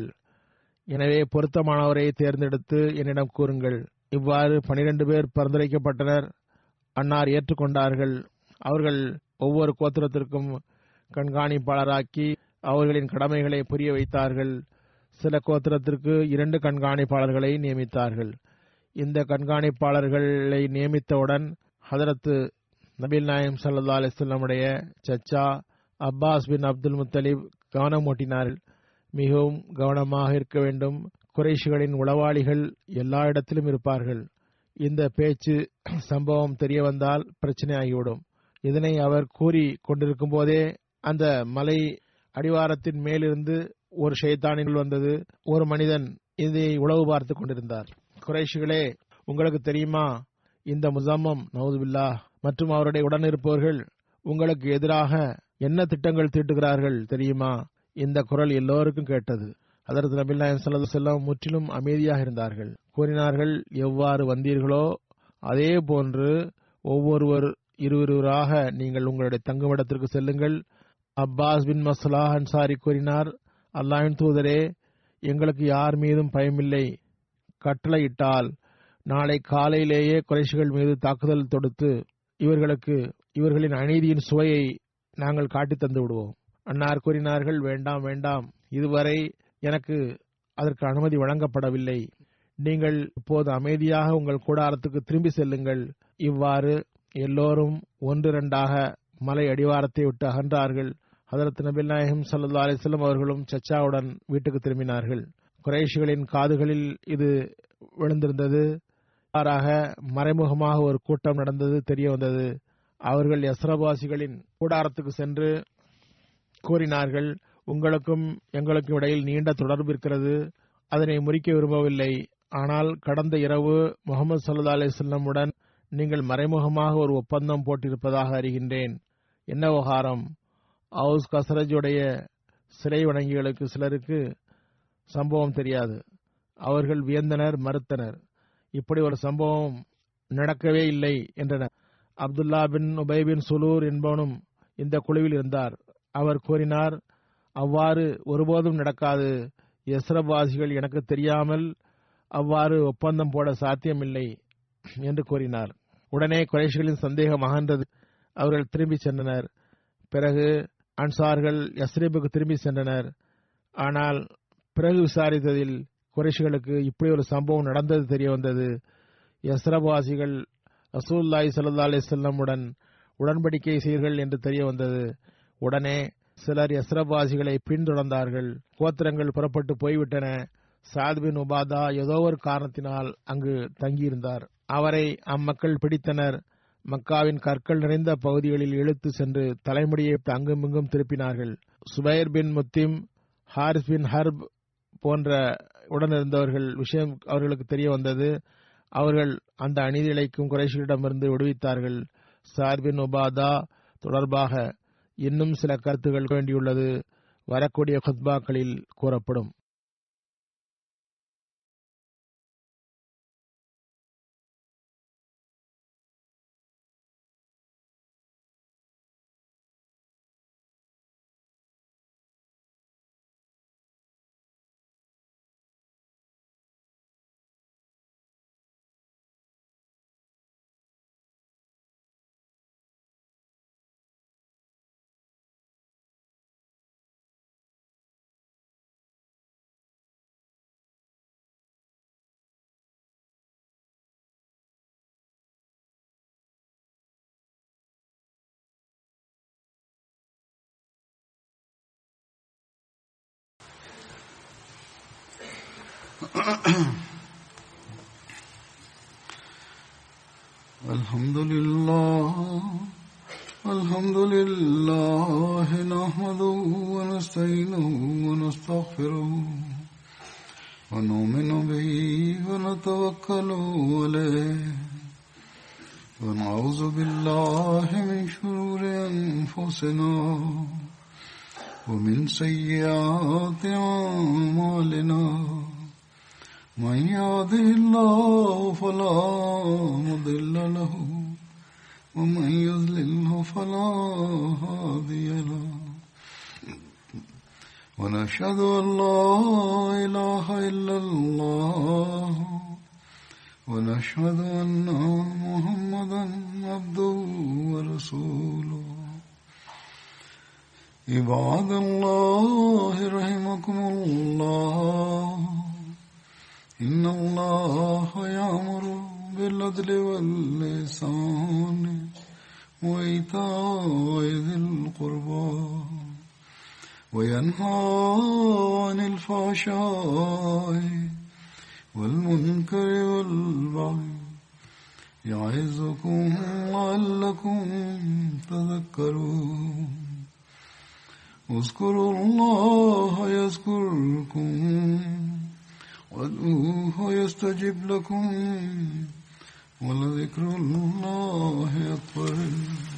எனவே பொருத்தமானவரை தேர்ந்தெடுத்து என்னிடம் கூறுங்கள் இவ்வாறு பனிரெண்டு பேர் பரிந்துரைக்கப்பட்டனர் அன்னார் ஏற்றுக்கொண்டார்கள் அவர்கள் ஒவ்வொரு கோத்திரத்திற்கும் கண்காணிப்பாளராக்கி அவர்களின் கடமைகளை புரிய வைத்தார்கள் சில கோத்திரத்திற்கு இரண்டு கண்காணிப்பாளர்களை நியமித்தார்கள் இந்த கண்காணிப்பாளர்களை நியமித்தவுடன் ஹதரத்து நபீல் நாயம் சல்லா அலிஸ்லமுடைய சச்சா அப்பாஸ் பின் அப்துல் முத்தலிப் கவனம் ஓட்டினார்கள் மிகவும் கவனமாக இருக்க வேண்டும் குறைஷிகளின் உளவாளிகள் எல்லா இடத்திலும் இருப்பார்கள் இந்த பேச்சு சம்பவம் தெரிய வந்தால் பிரச்சனை ஆகிவிடும் இதனை அவர் கூறி கொண்டிருக்கும் போதே அந்த மலை அடிவாரத்தின் மேலிருந்து ஒரு ஷைத்தானில் வந்தது ஒரு மனிதன் இதை உளவு பார்த்து கொண்டிருந்தார் குறைஷிகளே உங்களுக்கு தெரியுமா இந்த முசம்மம் நவுதுபில்லா மற்றும் அவருடைய உடன் இருப்பவர்கள் உங்களுக்கு எதிராக என்ன திட்டங்கள் தீட்டுகிறார்கள் தெரியுமா இந்த குரல் எல்லோருக்கும் கேட்டது அதற்கு நபில் நாயம் சல்லா செல்லம் முற்றிலும் அமைதியாக இருந்தார்கள் கூறினார்கள் எவ்வாறு வந்தீர்களோ அதே போன்று ஒவ்வொருவர் இருவராக நீங்கள் உங்களுடைய தங்குமிடத்திற்கு செல்லுங்கள் அப்பாஸ் பின் மசலா அன்சாரி கூறினார் அல்லாஹின் தூதரே எங்களுக்கு யார் மீதும் பயமில்லை கட்டளையிட்டால் நாளை காலையிலேயே குறைஷிகள் மீது தாக்குதல் தொடுத்து இவர்களுக்கு இவர்களின் அநீதியின் சுவையை நாங்கள் காட்டித் தந்து விடுவோம் அன்னார் கூறினார்கள் வேண்டாம் வேண்டாம் இதுவரை எனக்கு அதற்கு அனுமதி வழங்கப்படவில்லை நீங்கள் இப்போது அமைதியாக உங்கள் கூடாரத்துக்கு திரும்பி செல்லுங்கள் இவ்வாறு எல்லோரும் ஒன்றிரண்டாக மலை அடிவாரத்தை விட்டு அகன்றார்கள் ஹதரத் நபில் நாயகம் சல்லா அலிஸ்லம் அவர்களும் சச்சாவுடன் வீட்டுக்கு திரும்பினார்கள் குறைஷிகளின் காதுகளில் இது விழுந்திருந்தது மாறாக மறைமுகமாக ஒரு கூட்டம் நடந்தது தெரிய வந்தது அவர்கள் எஸ்ரபாசிகளின் கூடாரத்துக்கு சென்று கூறினார்கள் உங்களுக்கும் எங்களுக்கும் இடையில் நீண்ட தொடர்பு இருக்கிறது அதனை முறிக்க விரும்பவில்லை ஆனால் கடந்த இரவு முகமது சல்லா அலிஸ்லமுடன் நீங்கள் மறைமுகமாக ஒரு ஒப்பந்தம் போட்டிருப்பதாக அறிகின்றேன் என்ன விவகாரம் ஹவுஸ் கசரஜுடைய சிலை வணங்கிகளுக்கு சிலருக்கு சம்பவம் தெரியாது அவர்கள் வியந்தனர் மறுத்தனர் இப்படி ஒரு சம்பவம் நடக்கவே இல்லை என்றனர் அப்துல்லா பின் உபை பின் சுலூர் என்பவனும் இந்த குழுவில் இருந்தார் அவர் கூறினார் அவ்வாறு ஒருபோதும் நடக்காது எஸ்ரவாசிகள் எனக்கு தெரியாமல் அவ்வாறு ஒப்பந்தம் போட சாத்தியமில்லை என்று கூறினார் உடனே குறைஷிகளின் சந்தேகம் அகன்றது அவர்கள் திரும்பி சென்றனர் பிறகு அன்சார்கள் யஸ்ரீபுக்கு திரும்பி சென்றனர் ஆனால் பிறகு விசாரித்ததில் குறைஷிகளுக்கு இப்படி ஒரு சம்பவம் நடந்தது தெரிய வந்தது யஸ்ரபாசிகள் ரசூல்லாய் சல்லா அலிசல்லமுடன் உடன்படிக்கை செய்தீர்கள் என்று தெரிய வந்தது உடனே சிலர் யஸ்ரபாசிகளை பின்தொடர்ந்தார்கள் கோத்திரங்கள் புறப்பட்டு போய்விட்டன சாத் பின் உபாதா ஏதோ ஒரு காரணத்தினால் அங்கு தங்கியிருந்தார் அவரை அம்மக்கள் பிடித்தனர் மக்காவின் கற்கள் நிறைந்த பகுதிகளில் இழுத்து சென்று தலைமுடியை அங்குமிங்கும் திருப்பினார்கள் Zubair bin Mutim Harith bin Harb போன்ற உடனிருந்தவர்கள் விஷயம் அவர்களுக்கு தெரிய வந்தது அவர்கள் அந்த அநீதிழைக்கும் குறைஷியிடமிருந்து விடுவித்தார்கள் சாத் பின் உபாதா தொடர்பாக இன்னும் சில கருத்துகள் வேண்டியுள்ளது வரக்கூடிய குத்பாக்களில் கூறப்படும் الحمد لله الحمد لله نحمده ونستعينه ونستغفره ونؤمن به ونتوكل عليه ونعوذ بالله من شرور أنفسنا ومن سيئات أعمالنا من يهده الله فلا مضل له ومن يضلله فلا هادي له ونشهد أن لا إله إلا الله ونشهد أن محمدا عبده ورسوله عباد الله رحمكم الله إن الله يأمر بالعدل واللسان وإيتاء ذي القربى وينهى عن الفحشاء والمنكر والبغي يعظكم لعلكم تذكرون اذكروا الله يذكركم وادعوه يستجب لكم ولذكر الله أكبر